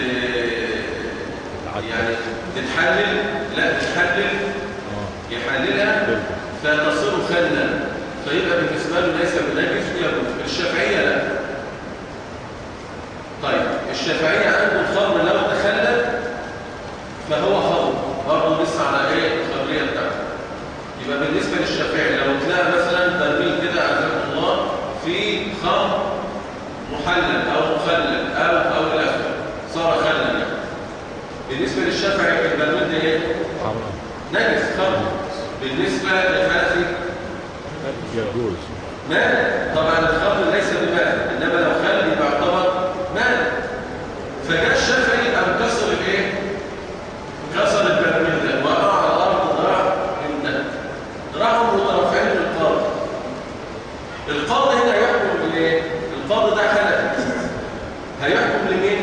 يعني تتحلل لا تتحلل يحللها فتصير خلا فيبقى بالنسبه له ليس بنجس يجوز الشافعيه لا طيب الشافعيه عنده الخمر لو تخلل فهو خمر برضه لسه على ايه الخمريه بتاعته يبقى بالنسبه للشافعي لو تلاقى مثلا برميل كده عزكم الله في خمر محلل او مخلل او او الاخر صار خلا يعني بالنسبه للشافعي للشافعي البرميل ده ايه؟ حرام نجس خمر بالنسبة للحنفي يجوز ماء طبعا الخمر ليس بماء انما لو خل يبقى يعتبر ماء فجاء الشافعي قام كسر الايه؟ كسر البرميل ده وقع على الارض ذراع النهر ذراعهم مترفعين للقاضي القاضي هنا يحكم بالايه؟ القاضي ده حنفي هيحكم لمين؟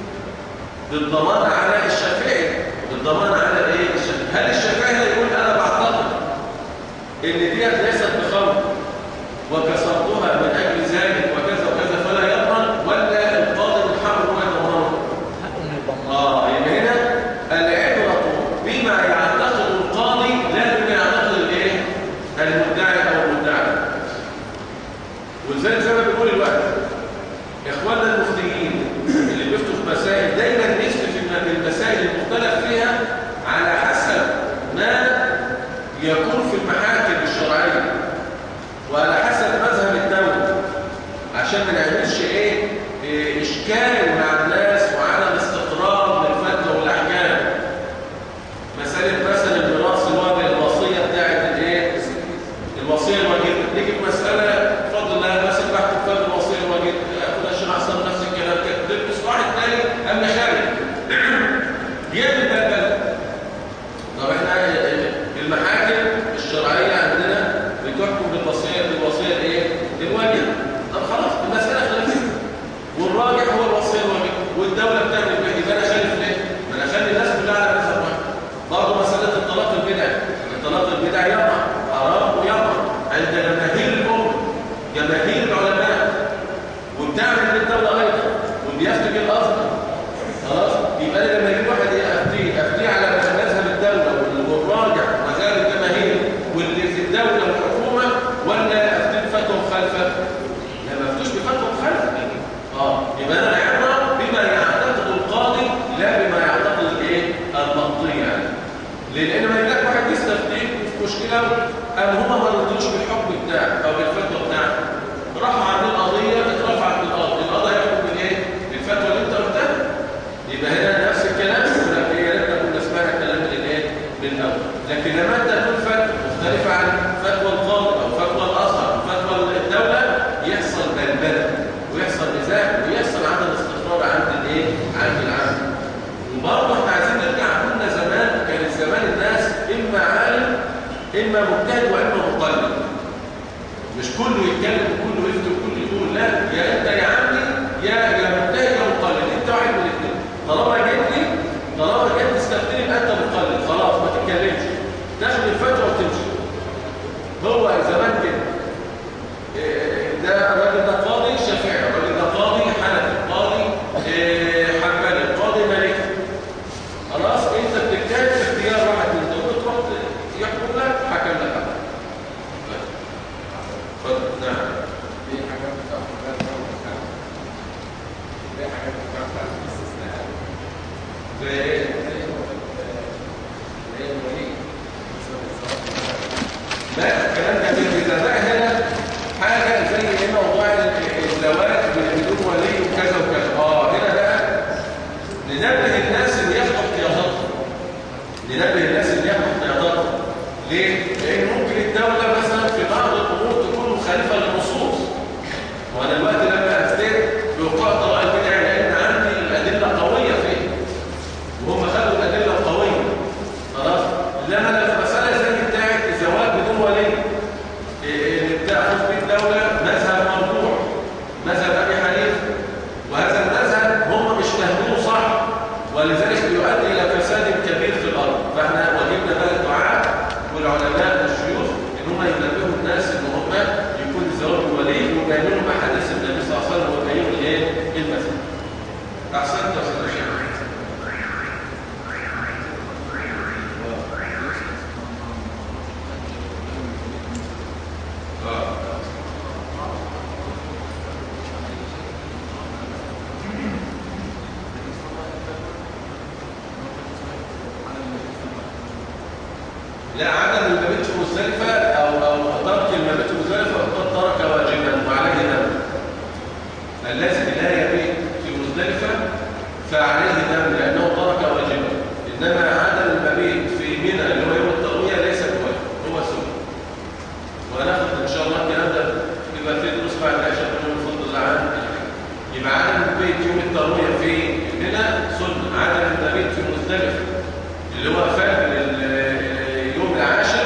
بالضمان على الشافعي بالضمان على ايه؟ الشافعي هل الشافعي هيقول انا بعتقد ان ديت ليست بخمر وكسرتها من اجل ذلك وكذا وكذا فلا يضمن ولا القاضي من حقه هو يضمنه حقه انه يضمن اه يبقى هنا العبره بما يعتقد القاضي لا بما يعتقد الايه المدعي او المدعي ولذلك زي ما بنقول الوقت اخواننا المفتيين اللي بيفتوا في مسائل دايما نسبه في الم- المسائل المختلف فيها على حسب ما يكون في المحاكم الشرعيه وعلى حسب مذهب الدوله عشان ما نعملش ايه إيه، اشكال مع الناس وعدم استقرار للفتوى والاحكام مساله مثلا الميراث الواجب الوصيه بتاعت الايه الوصيه الواجبه نيجي في مساله بفضل الله ماسك تحت كتاب الوصيه الواجبه اخد اشرح احسن نفس الكلام كده ده المصباح الثاني اما خارج بيعمل بلبل طب احنا المحاكم الشرعيه عندنا بتحكم بالوصيه بالوصيه الايه الواجبه طب خلاص المساله خلافيه والراجح هو الوصيه الواجبه والدوله بتعمل بيه يبقى انا خالف ليه؟ ما انا اخلي الناس كلها على مذهب واحد برضه مساله الطلاق البدعي الطلاق البدعي يقع حرام ويقع عند جماهير الامه جماهير العلماء وبتعمل للدوله ايضا وبيفتي بالافضل خلاص يبقى انا لما يجي واحد افتيه افتيه على مذهب الدوله وال- والراجع مذاهب الجماهير واللي في الدوله والحكومه ولا افتيه بفتوى مخالفه؟ لا ما افتوش بفتوى مخالفه اه يبقى انا العبره بما يعتقد القاضي لا بما يعتقد الايه؟ المقضي يعني ليه؟ لان ما يجيلك واحد يستفتيك في مشكله قام هما ما رضيوش بالحكم بتاعك او بالفتوى بتاعك راحوا عاملين قضيه اترفعت بالقاضي القاضي هيحكم بالايه؟ بالفتوى اللي انت قلتها يبقى هنا نفس الكلام ولكن يا ريتنا كنا سمعنا الكلام من الايه؟ من الاول لكن لما انت تقول فتوى مختلفه عن فتوى القاضي او فتوى الازهر او فتوى الدوله يحصل بلبله ويحصل نزاع ويحصل عدم استقرار عند الايه؟ عند العام وبرضه احنا عايزين نرجع كنا زمان كان زمان الناس اما عالم اما مجتهد واما مقلد مش كله يتكلم وكله يفتي وكله يقول لا يا انت يا عمي يا يا مجتهد يا مقلد انت واحد من الاثنين طالما جيت لي طالما جيت تستفتني يبقى انت مقلد خلاص ما تتكلمش تاخد الفتوى وتمشي هو زمان كده إيه، ده الراجل ده قاضي شافعي الراجل ده قاضي حنفي قاضي إيه، حنبلي قاضي مالكي خلاص انت بتجتهد في اختيار واحد من دول تروح يحكم لك حكم لك اتفضل نعم في حاجات بتاعت حاجات بتاعت في حاجات بتاعت الاستثناءات زي ايه؟ اللي هي الولي لا الكلام ده بالإذا بقى هنا حاجة زي ايه موضوع الزواج بدون ولي وكذا وكذا اه هنا بقى ننبه الناس اللي ياخدوا احتياطاتهم ننبه الناس اللي ياخدوا احتياطاتهم ليه؟ لأن ممكن الدولة مثلا في بعض الأمور تكون مخالفة للنصوص وأنا دلوقتي لما أفتيت بوقوع طلاق البدع لأن عندي الأدلة قوية فيه وهم خدوا الأدلة القوية خلاص لما أنا في مسألة زي بتاعت الزواج بدون ولي إيه، اللي بتاخد فيه الدولة مذهب مرفوع مذهب أبي حنيفة وهذا المذهب هم مش فاهمينه صح ولذلك بيؤدي إلى فساد كبير في الأرض فاحنا واجبنا بقى الدعاء والعلماء والشيوخ إن هم ينبهوا الناس إن هم يكون الزواج ولي ويبينوا لهم أحاديث النبي صلى الله عليه وسلم ويبينوا الإيه؟ المذهب أحسنت يا أستاذ الشيخ لا عدم المبيت في مزدلفة أو أو ترك المبيت في مزدلفة فقد ترك واجبا وعليه دم الذي لا يبيت في مزدلفة فعليه دم لأنه ترك واجبا انما عدم المبيت في منى اللي هو يوم الترويه ليس بواجب هو سنه وهناخد ان شاء الله الكلام ده يبقى في دروس بعد العشاء من فضل الله عنه يبقى عدم المبيت يوم الترويه في منى سنه عدم المبيت في مزدلفه اللي هو فجر ال- يوم العاشر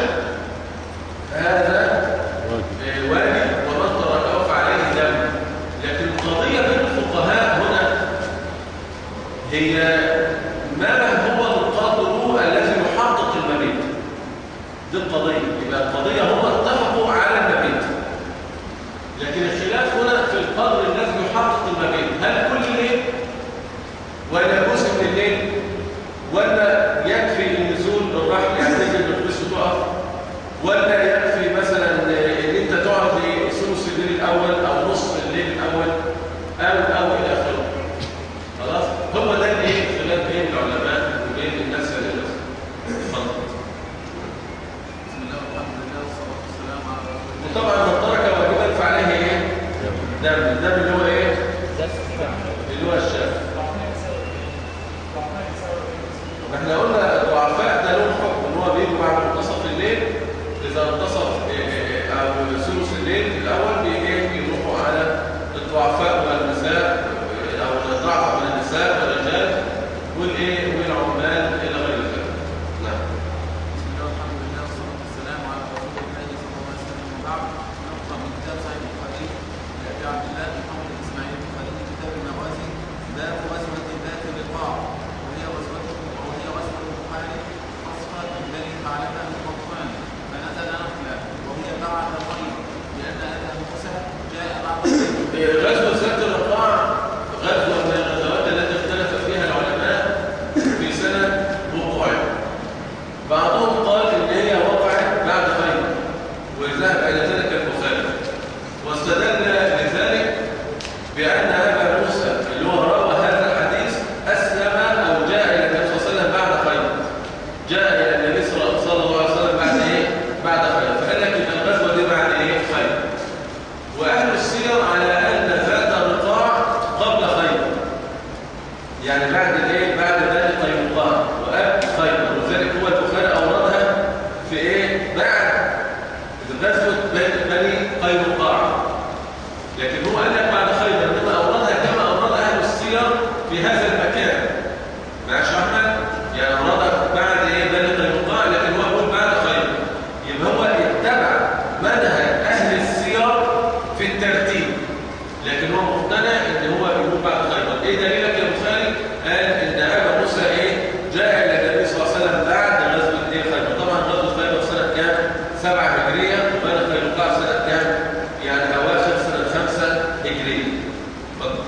هذا آه، واجب ومن تركه فعليه دم لكن القضيه بين الفقهاء هنا هي ما هو القدر الذي يحقق المبيت دي القضيه يبقى القضيه هم اتفقوا على المبيت لكن الخلاف هنا في القدر الذي يحقق المبيت هل كل ليل ولا جزء من الليل ولا يكفي النزول بالرحل يعني تجد القدس تقف ولا يكفي مثلا ان انت تقعد لثلث الليل الاول او نصف الليل الاول او او الى اخره خلاص هو ده الايه خلاف بين العلماء وبين الناس اللي اتفضل بسم الله والحمد لله والصلاه والسلام على رسول الله وطبعا من ترك واجبا فعليه ايه دم الدم اللي هو ايه زاد السنة اللي هو الشافع ما احنا قلنا الضعفاء ده لهم حكم ان هو بيجي بعد منتصف الليل اذا انتصف إيه إيه او ثلث الليل الاول بيجي يروحوا على الضعفاء والنساء إيه، او الضعفاء من النساء والرجال والايه والعمال الى غير ذلك نعم بسم الله والحمد لله والصلاه والسلام على رسول الله صلى الله عليه وسلم وبعد نقرا من كتاب صحيح البخاري لابي عبد الله بن محمد بن اسماعيل البخاري كتاب الموازي باب غزوه ذات الرقاع وهي غزوه وهي غزوه البخاري حصفه من بني ثعلبه من غطفان فنزل نخله وهي بعد الغيب لان ابا موسى جاء بعد الغيب إيه، غزوة ذات الرقاع غزوة من الغزوات التي اختلف فيها العلماء في سنة وقوعها بعضهم قال إن هي وقعت بعد خيبر وذهب إلى ذلك البخاري واستدل لذلك بأن أبا موسى اللي هو روى هذا الحديث أسلم أو جاء إلى النبي صلى الله عليه وسلم بعد خيبر جاء إلى النبي صلى صلى الله عليه وسلم بعد إيه؟ بعد خيبر فقال لك إن الغزوة دي بعد إيه؟ خيبر وأهل السير على أن ذات الرقاع قبل خيبر يعني بعد الايه بعد ذلك قينقاع وقبل خيبر وذلك هو البخاري اوردها في ايه بعد غزوه بني بني قينقاع لكن هو قال لك بعد خيبر انما اوردها كما اورد اهل السير في هذا المكان ماشي يا احمد يعني اوردها بعد ايه بني قينقاع لكن هو يقول بعد خيبر يبقى هو اتبع منهج اهل السير في الترتيب لكن هو مقتنع ان هو يقول بعد خيبر ايه دليلك يا بخاري قال ان ابا موسى ايه جاء الى النبي صلى الله عليه وسلم بعد غزوه ايه خيبر طبعا غزوه خيبر سنه كام سبعة هجريه وبني قينقاع سنه كام يعني اواخر سنه خمسة هجريه اتفضل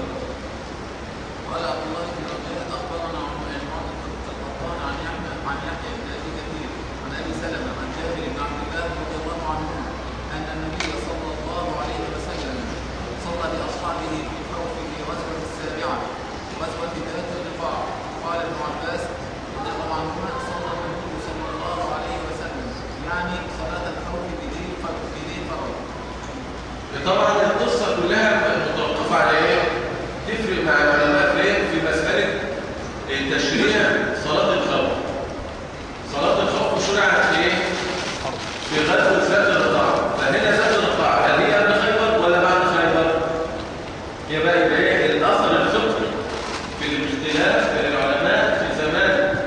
قال عبد الله بن ربيعه اخبرنا عن عمران القطان عن يحيى عن يحيى بن ابي كثير عن ابي سلمه عن جابر بن عبد الله رضي الله عنهما ان النبي صلى الله عليه وسلم صلى باصحابه في الخوف في غزوه السابعه غزوه ذات الرقاع قال ابن عباس رضي الله عنهما صلى النبي صلى الله عليه وسلم يعني صلاه الخوف بدين فرض بدين فرض طبعا القصة كلها متوقفة على ايه؟ تفرق مع العلماء في ايه؟ في مسألة تشريع صلاة الخوف. صلاة الخوف شرعت في ايه؟ في غزوة ذات الرقاع. فهنا ذات الرقاع هل هي قبل خيبر ولا بعد خيبر؟ يبقى يبقى ايه؟ الأثر الفقهي في الاختلاف بين العلماء في زمان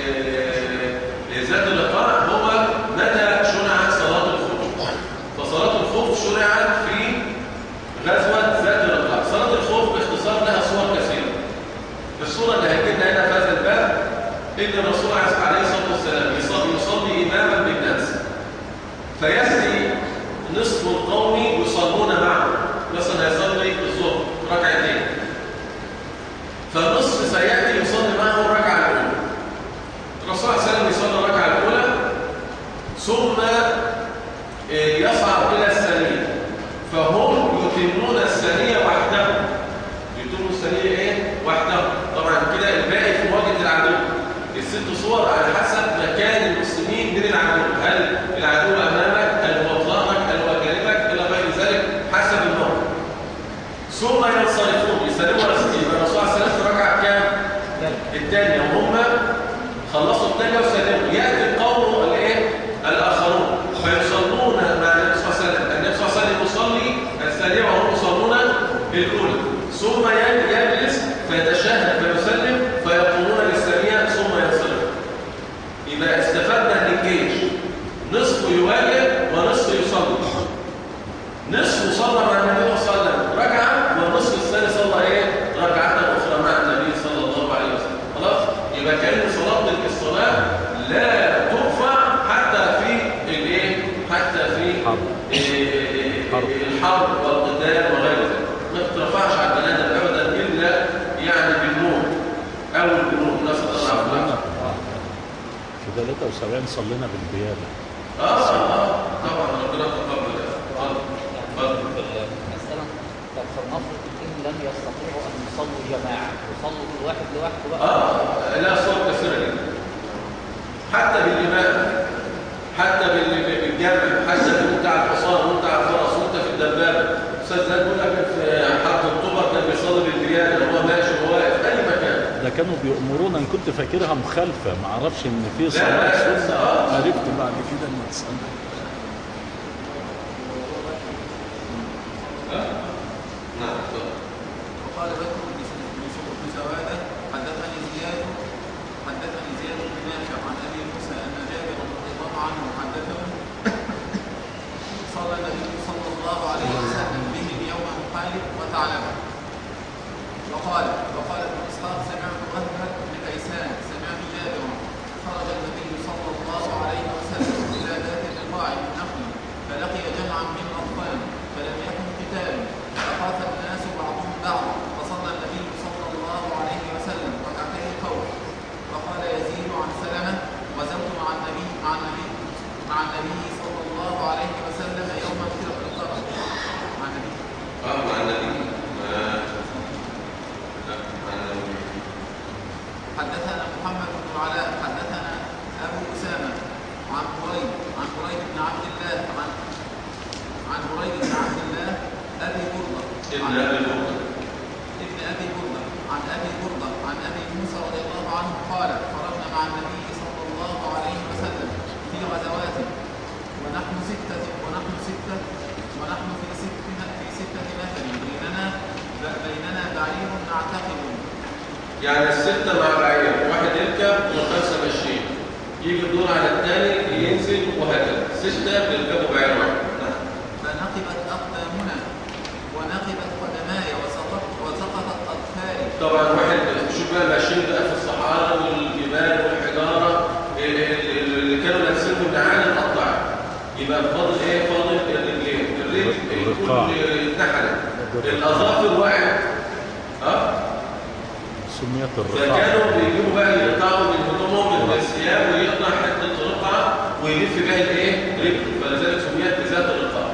آه، ذات الرقاع هو متى شرعت صلاة الخوف. فصلاة الخوف شرعت في غزوة ذات الرقاع صلاة الخوف باختصار لها صور كثيرة الصورة اللي هتجدنا هنا في هذا الباب إن الرسول عليه الصلاة والسلام يصلي, يصلي إماما بالناس فيأتي نصف القوم يصلون معه مثلا يصلي الظهر ركعتين فالنصف سيأتي يصلي معه الركعة الأولى الرسول صلى الله عليه وسلم يصلي الركعة الأولى ثم يصعد إلى الثانية فهم يتمون الثانية وحدهم يتمون الثانية إيه؟ وحدهم طبعا كده الباقي في مواجهة العدو الست صور على حسب مكان المسلمين من العدو هل العدو أمامك هل هو ظهرك هل هو جانبك إلى غير ذلك حسب الموقف ثم ينصرفون يسلموا رسول الرسول صلى الله عليه وسلم في ركعة كام؟ الثانية وهم خلصوا يبقى استفدنا ان الجيش نصفه يواجه ونصفه يصلي نصفه صلى مع النبي صلى الله عليه وسلم ركعه والنصف الثاني صلى ايه ركعه اخرى مع النبي صلى الله عليه وسلم خلاص يبقى كان صلاه الصلاه لا ترفع حتى في الايه حتى في حرب. إيه، حرب. الحرب والقتال وغير ذلك ما ترفعش على البني ادم ابدا الا يعني بالنور او الجنود نسال الله صلينا العافيه في 73 صلينا بالبيادة اه اه طبعا ربنا تقبل اتفضل اتفضل في المسألة طب فلنفرض إن لم يستطيعوا أن يصلوا جماعة يصلوا كل واحد لوحده بقى اه لا صور كثيره جدا حتى بالإمام حتى بال- بالجمع حتى وانت على الحصان وانت على الفرس وانت في الدبابه استاذ زياد بيقول لك في حرب اكتوبر كان بيصلي بالبيانه وهو ماشي وهو واقف اي مكان ده كانوا بيأمرونا ان كنت فاكرها مخالفة ما اعرفش ان في لا، صلاة لا، سنة آه. عرفت بعد كده ان تصلي نعم اتفضل وقال بكر بن سواده حدثني زياد حدثني زياد بن نافع عن ابي موسى ان جابر رضي الله عنه حدثه صلى النبي صلى الله عليه وسلم بهم يوم مخالف وثعلب وقال وقال ابن اسحاق سمعت وهب بن كيسان سمعت جابرا خرج النبي صلى الله عليه وسلم الى ذات الرقاع من نخل فلقي جمعا من الاطفال فلم يكن قتال فخاف الناس بعضهم بعضا فصلى النبي صلى الله عليه وسلم ركعتي الخوف وقال يزيد عن سلمه غزوت مع النبي مع النبي مع النبي صلى الله عليه وسلم يوما في القرى مع النبي اه مع النبي ما- لا مع النبي حدثنا محمد بن العلاء حدثنا ابو اسامه عن بريد عن بريد بن عبد الله عن عن بريد بن عبد الله ابي برده ابن عن ابي بكر ابن ابي برده عن ابي برده عن ابي موسى رضي الله عنه قال خرجنا مع النبي صلى الله عليه وسلم في غزوات ونحن سته ونحن سته ونحن في سته في سته نفر بيننا بيننا بعير نعتقد يعني الستة مع بعير واحد يركب والخمسة ماشيين يجي الدور على الثاني ينزل وهكذا ستة بيركبوا بعير واحد نعم. فنقبت أقدامنا ونقبت قدماي وسقط وسقطت أظفاري طبعا واحد شوف بقى ماشيين بقى في الصحارى والجبال والحجارة اللي اللي كانوا لابسينهم النعال اتقطع يبقى فاضل ايه فاضل الرجلين الرجل الرقاع. الكل اتنحلت الاظافر وقعت اه سميت الرقاع فكانوا بيجيبوا بقى يقطعوا من هدومهم من الثياب ويقطع حته رقعه ويلف بيها الايه؟ رجله فلذلك سميت بذات الرقاع.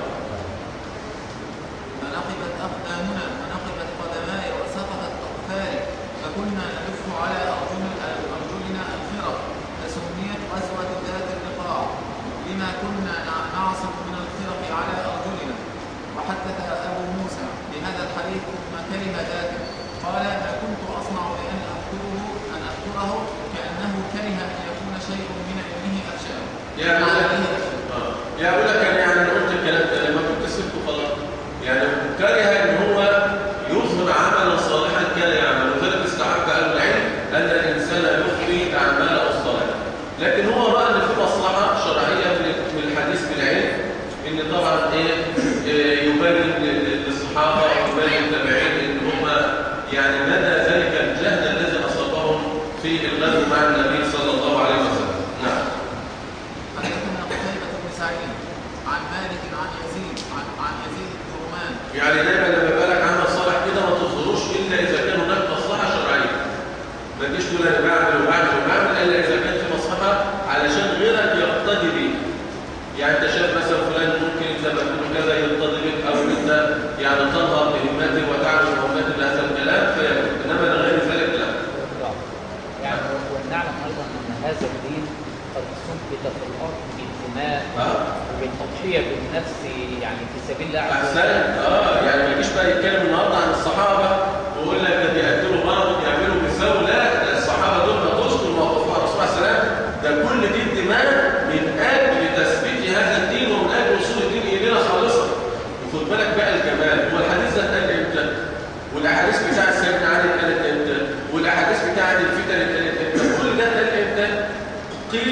فنقبت أقدامنا ونقبت قدماي وسقطت أظفاري فكنا نلف على أرجل أرجلنا الخرق فسميت غزوة ذات الرقاع لما كنا نع- نعصب من الخرق على أرجلنا وحدث أبو موسى بهذا الحديث ثم كلمة ذاته قال ما كنت أصنع بأن أذكره أن أذكره كأنه كره أن يكون شيء من علمه أخشاه يا مع أبو علمه لك أخشاه آه. يا أبو لك أنا يعني قلت الكلام ده لما كنت سبته خلاص. يعني كره إن هو يظهر عملا صالحا كان يعمل وذلك استحب أهل العلم أن الإنسان يخفي أعماله الصالحة. لكن هو رأى أن في مصلحة شرعية من- من الحديث بالعلم إن طبعا إيه إيه، يبين لل- للصحابة ويبين للتابعين إن هم يعني مدى ذلك الجهد الذي أصابهم في الغزو مع النبي صلى الله عليه وسلم. نعم. حدثنا قتيبة بن سعيد عن مالك عن يزيد عن عن يزيد بن رومان يعني دايما لما يبقى لك عمل صالح كده ما تظهروش الا اذا كان هناك مصلحه شرعيه. ما تجيش تقول انا بعمل وبعمل وبعمل الا اذا كان في مصلحه علشان غيرك يقتدي بيك. يعني انت شايف مثلا فلان ممكن انت بتقول كذا يقتدي بك او انت يعني تنهض بهمته وتعمل بهمته بهذا الكلام فيكون انما لغير ذلك لا. يعني ونعلم أيضا أن هذا الدين قد ثبت في الأرض بالدماء اه وبالتضحية بالنفس يعني في سبيل الله عز وجل احسن اه يعني ما يجيش بقى يتكلم النهارده عن الصحابه ويقول لك ده بيقتلوا غلط وبيعملوا بيساووا لا ده الصحابه دول ما تذكر موقفهم على الرسول عليه السلام ده كل دي الدماء من اجل تثبيت هذا الدين ومن اجل وصول الدين الينا خالصا وخد بالك بقى الجمال هو الحديث ده اتقال امتى؟ والاحاديث بتاعت سيدنا علي اتقالت امتى؟ والاحاديث بتاعت الفتن اتقالت امتى؟ كل ده اتقال امتى؟ قيل في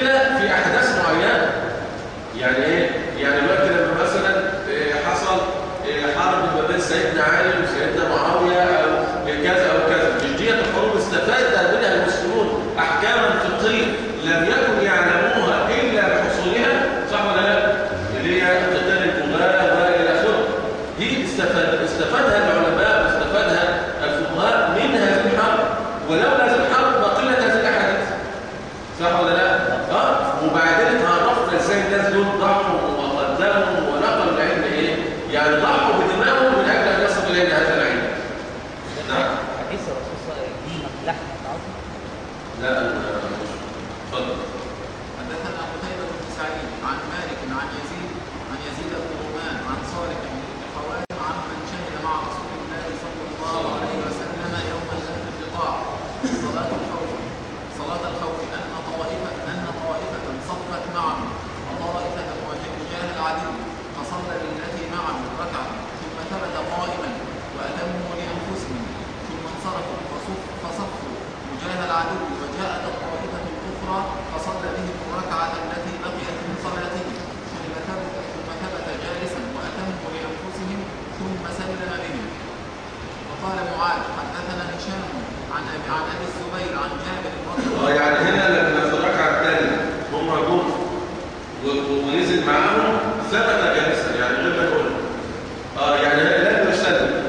في احداث معينه يعني ايه يعني دلوقتي لما مثلا إيه، حصل إيه، حرب ما بين سيدنا علي وسيدنا معاويه او كذا او كذا مش ديت الحروب استفاد منها المسلمون احكاما فقهيه لم يكن يعلموها الا بحصولها صح ولا لا اللي هي قتال البغاة والى اخره دي استفاد استفادها العلماء واستفادها الفقهاء من هذه الحرب ولولا هذه الحرب ما قلت هذه الاحاديث صح ولا لا؟ اه وبعدين تعرفنا ازاي الناس دول ضحوا وقدموا ونقلوا العلم ايه؟ يعني ضحوا بدمائهم من اجل ان يصل الينا هذا العلم. نعم. حديث الرسول صلى الله عليه وسلم دي لحم تعرفه لا أنا مش اتفضل. حدثنا قتيبة بن سعيد عن مالك عن يزيد عن يزيد بن رومان عن صالح بن خواتم عن من شهد مع رسول الله صلى الله عليه وسلم يوم الانقطاع صلاة الخوف صلاة الخوف أن طائفة أن طائفة صفت معه وطائفة وجاه العدو فصلى للتي معه ركعة ثم ثبت قائما وأتموا لأنفسهم ثم انصرفوا فصف فصفوا وجاه العدو وجاءت الطائفة الأخرى فصلى بهم الركعة التي بقيت من صلاته ثم ثبت ثم ثبت جالسا وأتموا لأنفسهم ثم سلم بهم وقال معاذ حدثنا هشام عن أبي عن أبي الزبير عن جابر رضي الله اه يعني هنا لما في الركعه الثانيه هم جم و- ونزل معاهم ثبت جالسا يعني غير ما يقول اه يعني لا يسلم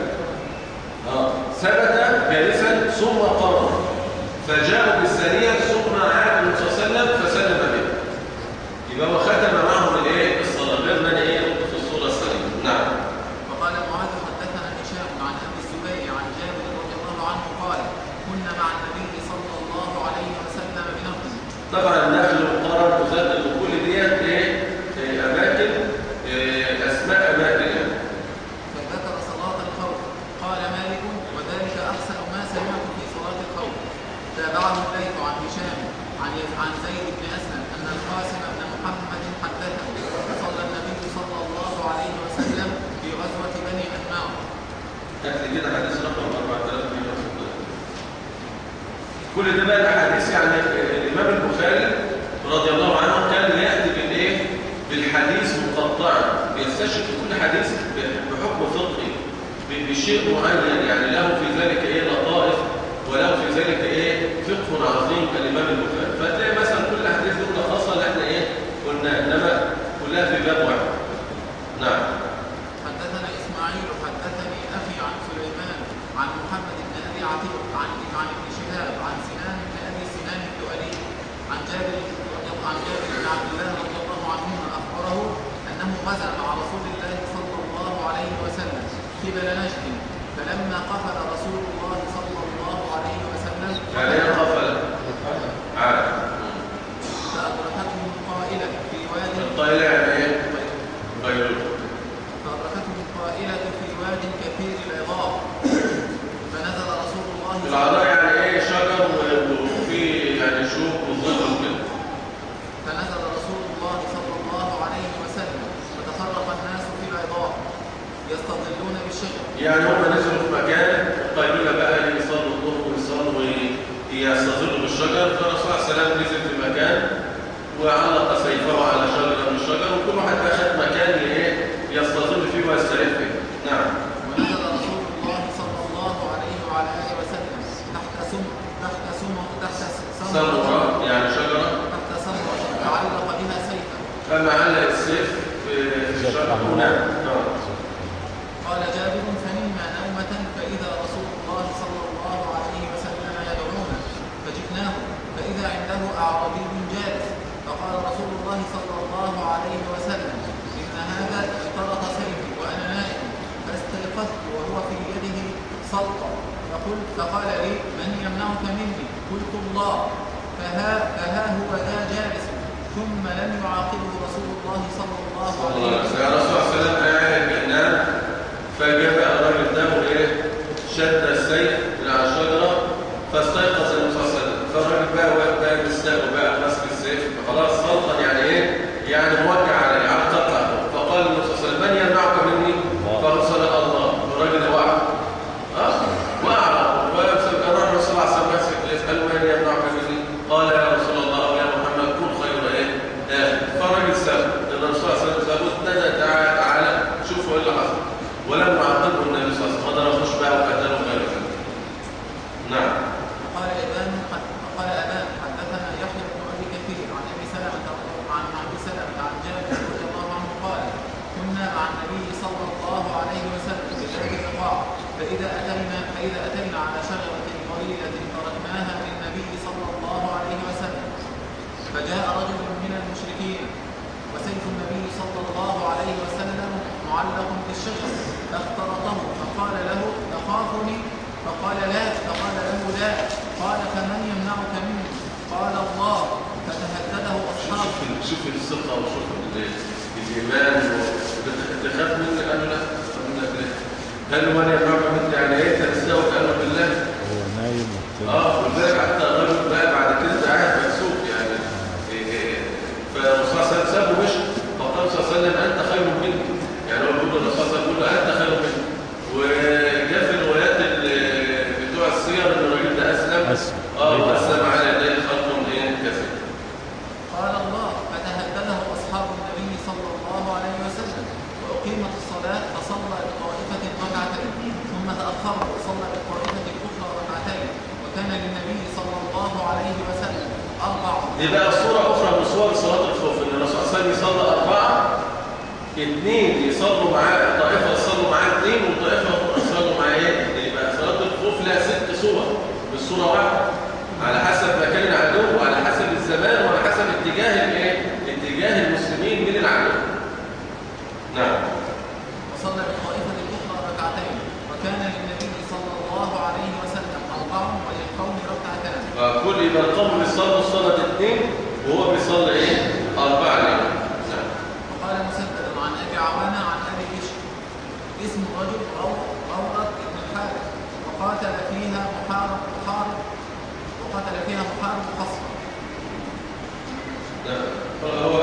اه ثبت جالسا ثم قام فجاءوا بالثانيه ثم عاد النبي صلى الله عليه وسلم فسلم به يبقى هو ختم معهم الايه الصلاه غير ما انا ايه قلت في الصوره السليمه نعم وقال معاذ حدثنا هشام عن ابي الزبير عن جابر رضي الله عنه قال كنا مع النبي صلى الله عليه وسلم بنقل طبعا النخل والقرن وزاد وكل ديت ايه إيه، اماكن إيه، اسماء اماكن يعني فذكر صلاة الخوف قال مالك وذلك أحسن ما سمعت في صلاة الخوف تابعه الليث عن هشام عن يز- عن زيد بن أسلم أن القاسم بن محمد حدثه صلى النبي صلى الله عليه وسلم في غزوة بني أنمار هات لي كده حديث رقم 4265 كل ده بقى الاحاديث يعني الامام البخاري رضي الله عنه كان ياتي بالايه بالحديث مقطعا بيستشهد كل حديث بحكم فقهي ب- بشيء معين يعني له في ذلك ايه لطائف وله في ذلك ايه فقه عظيم كالامام البخاري فتلاقي مثلا كل الاحاديث دي ملخصه اللي احنا ايه قلنا انما كلها في باب واحد نعم حدثنا إسماعيل حدثني أخي عن سليمان عن محمد بن أبي عتيق عن عن ابن شهاب عن سنان بن أبي سنان الدؤلي عن جابر رضي الله عن جابر بن عبد الله رضي الله عنهما أخبره أنه غزا مع رسول الله صلى الله عليه وسلم قبل نجد فلما قفل رسول الله صلى الله عليه وسلم يعني ايه قفل عارف فأدركتهم قائلة في واد القائله يعني ايه غيره فأدركتهم القائلة في واد كثير العظام فنزل رسول الله صلى العضاء يعني ايه شجر و- وفي يعني شوك وظل وكده فنزل رسول الله صلى الله عليه وسلم فتفرق الناس في العظام يستظلون بالشجر يعني هم نزلوا في مكان القيلولة بقى يصلوا الظهر ويصلوا ويستظلوا بالشجر فالرسول عليه السلام نزل في مكان وعلق سيفه على شجرة من الشجر وكل واحد أخذ مكان ايه يستظل فيه ويستريح فيه نعم ونزل رسول الله صلى الله عليه وعلى آله وسلم تحت سم تحت سم تحت سمرة سمرة يعني شجرة تحت سمرة تعلق بها سيفا فما علق السيف في في الشجرة نعم نعم. قال جابر فنمنا نومة فإذا رسول الله صلى الله عليه وسلم يدعونا فجئناه فإذا عنده أعرابي جالس فقال رسول الله صلى الله عليه وسلم إن هذا اخترق سيفي وأنا نائم فاستيقظت وهو في يده سلطة فقلت فقال لي من يمنعك مني قلت الله فها فها هو ذا جالس ثم لم يعاقبه رسول الله صلى الله صلى عليه الله عليه وسلم وسلم الرسول صلى الله عليه وسلم قاعد بينام فجاء الراجل ده ايه شد السيف من على الشجره فاستيقظ النبي صلى الله عليه وسلم فالراجل بقى واقف بقى مستاء وبقى ماسك السيف فخلاص سلطن يعني ايه يعني موجع عليه على قطع فقال النبي صلى الله عليه وسلم من يمنعك مني فقال الله الراجل وقع اه وقع وراح الرسول صلى الله عليه وسلم ماسك السيف قال من يمنعك مني قال يا رسول الله يا محمد كن خير ايه سيف النبي صلى الله عليه وسلم معلق بالشجر فاخترطه فقال له تخافني فقال لا فقال له لا قال فمن يمنعك مني قال الله فتهدده اصحابه شوف شوف الثقة وشوف ال- الإيمان تخاف مني قال له لا قال له لا قال له من يمنعك مني يعني إيه أنت تستوي قال له بالله هو نايم وبتاع اه ولذلك حتى الراجل بقى بعد كده ده قاعد مكسوف يعني إيه إيه. فالرسول صلى الله عليه وسلم سابه ومشي فقال صلى الله عليه وسلم انت خير مني يعني هو بيقول له الرسول صلى الله عليه وسلم بيقول له انت خير مني وجاء في الروايات ال- بتوع السير ان الراجل ده اسلم أسلم. اه واسلم على يديه خلق ايه كثير قال الله فتهدده أصحاب النبي صلى الله عليه وسلم وأقيمت الصلاة فصلى بطائفة ركعتين ثم تأخر وصلى بالطائفة الأخرى ركعتين وكان للنبي صلى الله عليه وسلم أربع دي بقى صورة أخرى من صور صلاة الخوف إن الرسول صلى الله عليه وسلم يصلي أربعة اثنين يصلوا معاه طائفة يصلوا معاه اثنين وطائفة يصلوا معاه ايه؟ يبقى صلاة الخوف لها ست صور مش صورة واحدة على حسب مكان العدو وعلى حسب الزمان وعلى حسب اتجاه الايه؟ اتجاه المسلمين من العدو. نعم. وصلى بالطائفة الأخرى ركعتين وكان للنبي صلى الله عليه وسلم أربع وللقوم ركعتان فكل يبقى القوم بيصلوا الصلاة اثنين وهو بيصلي ايه؟ أربعة ليه؟ نعم. وقال مسدد عن ابي عوانه عن ابي بشر اسم الرجل رو- روضة بن الحارث وقاتل فيها محارب محارب وقتل فيها محارب خصم نعم. هو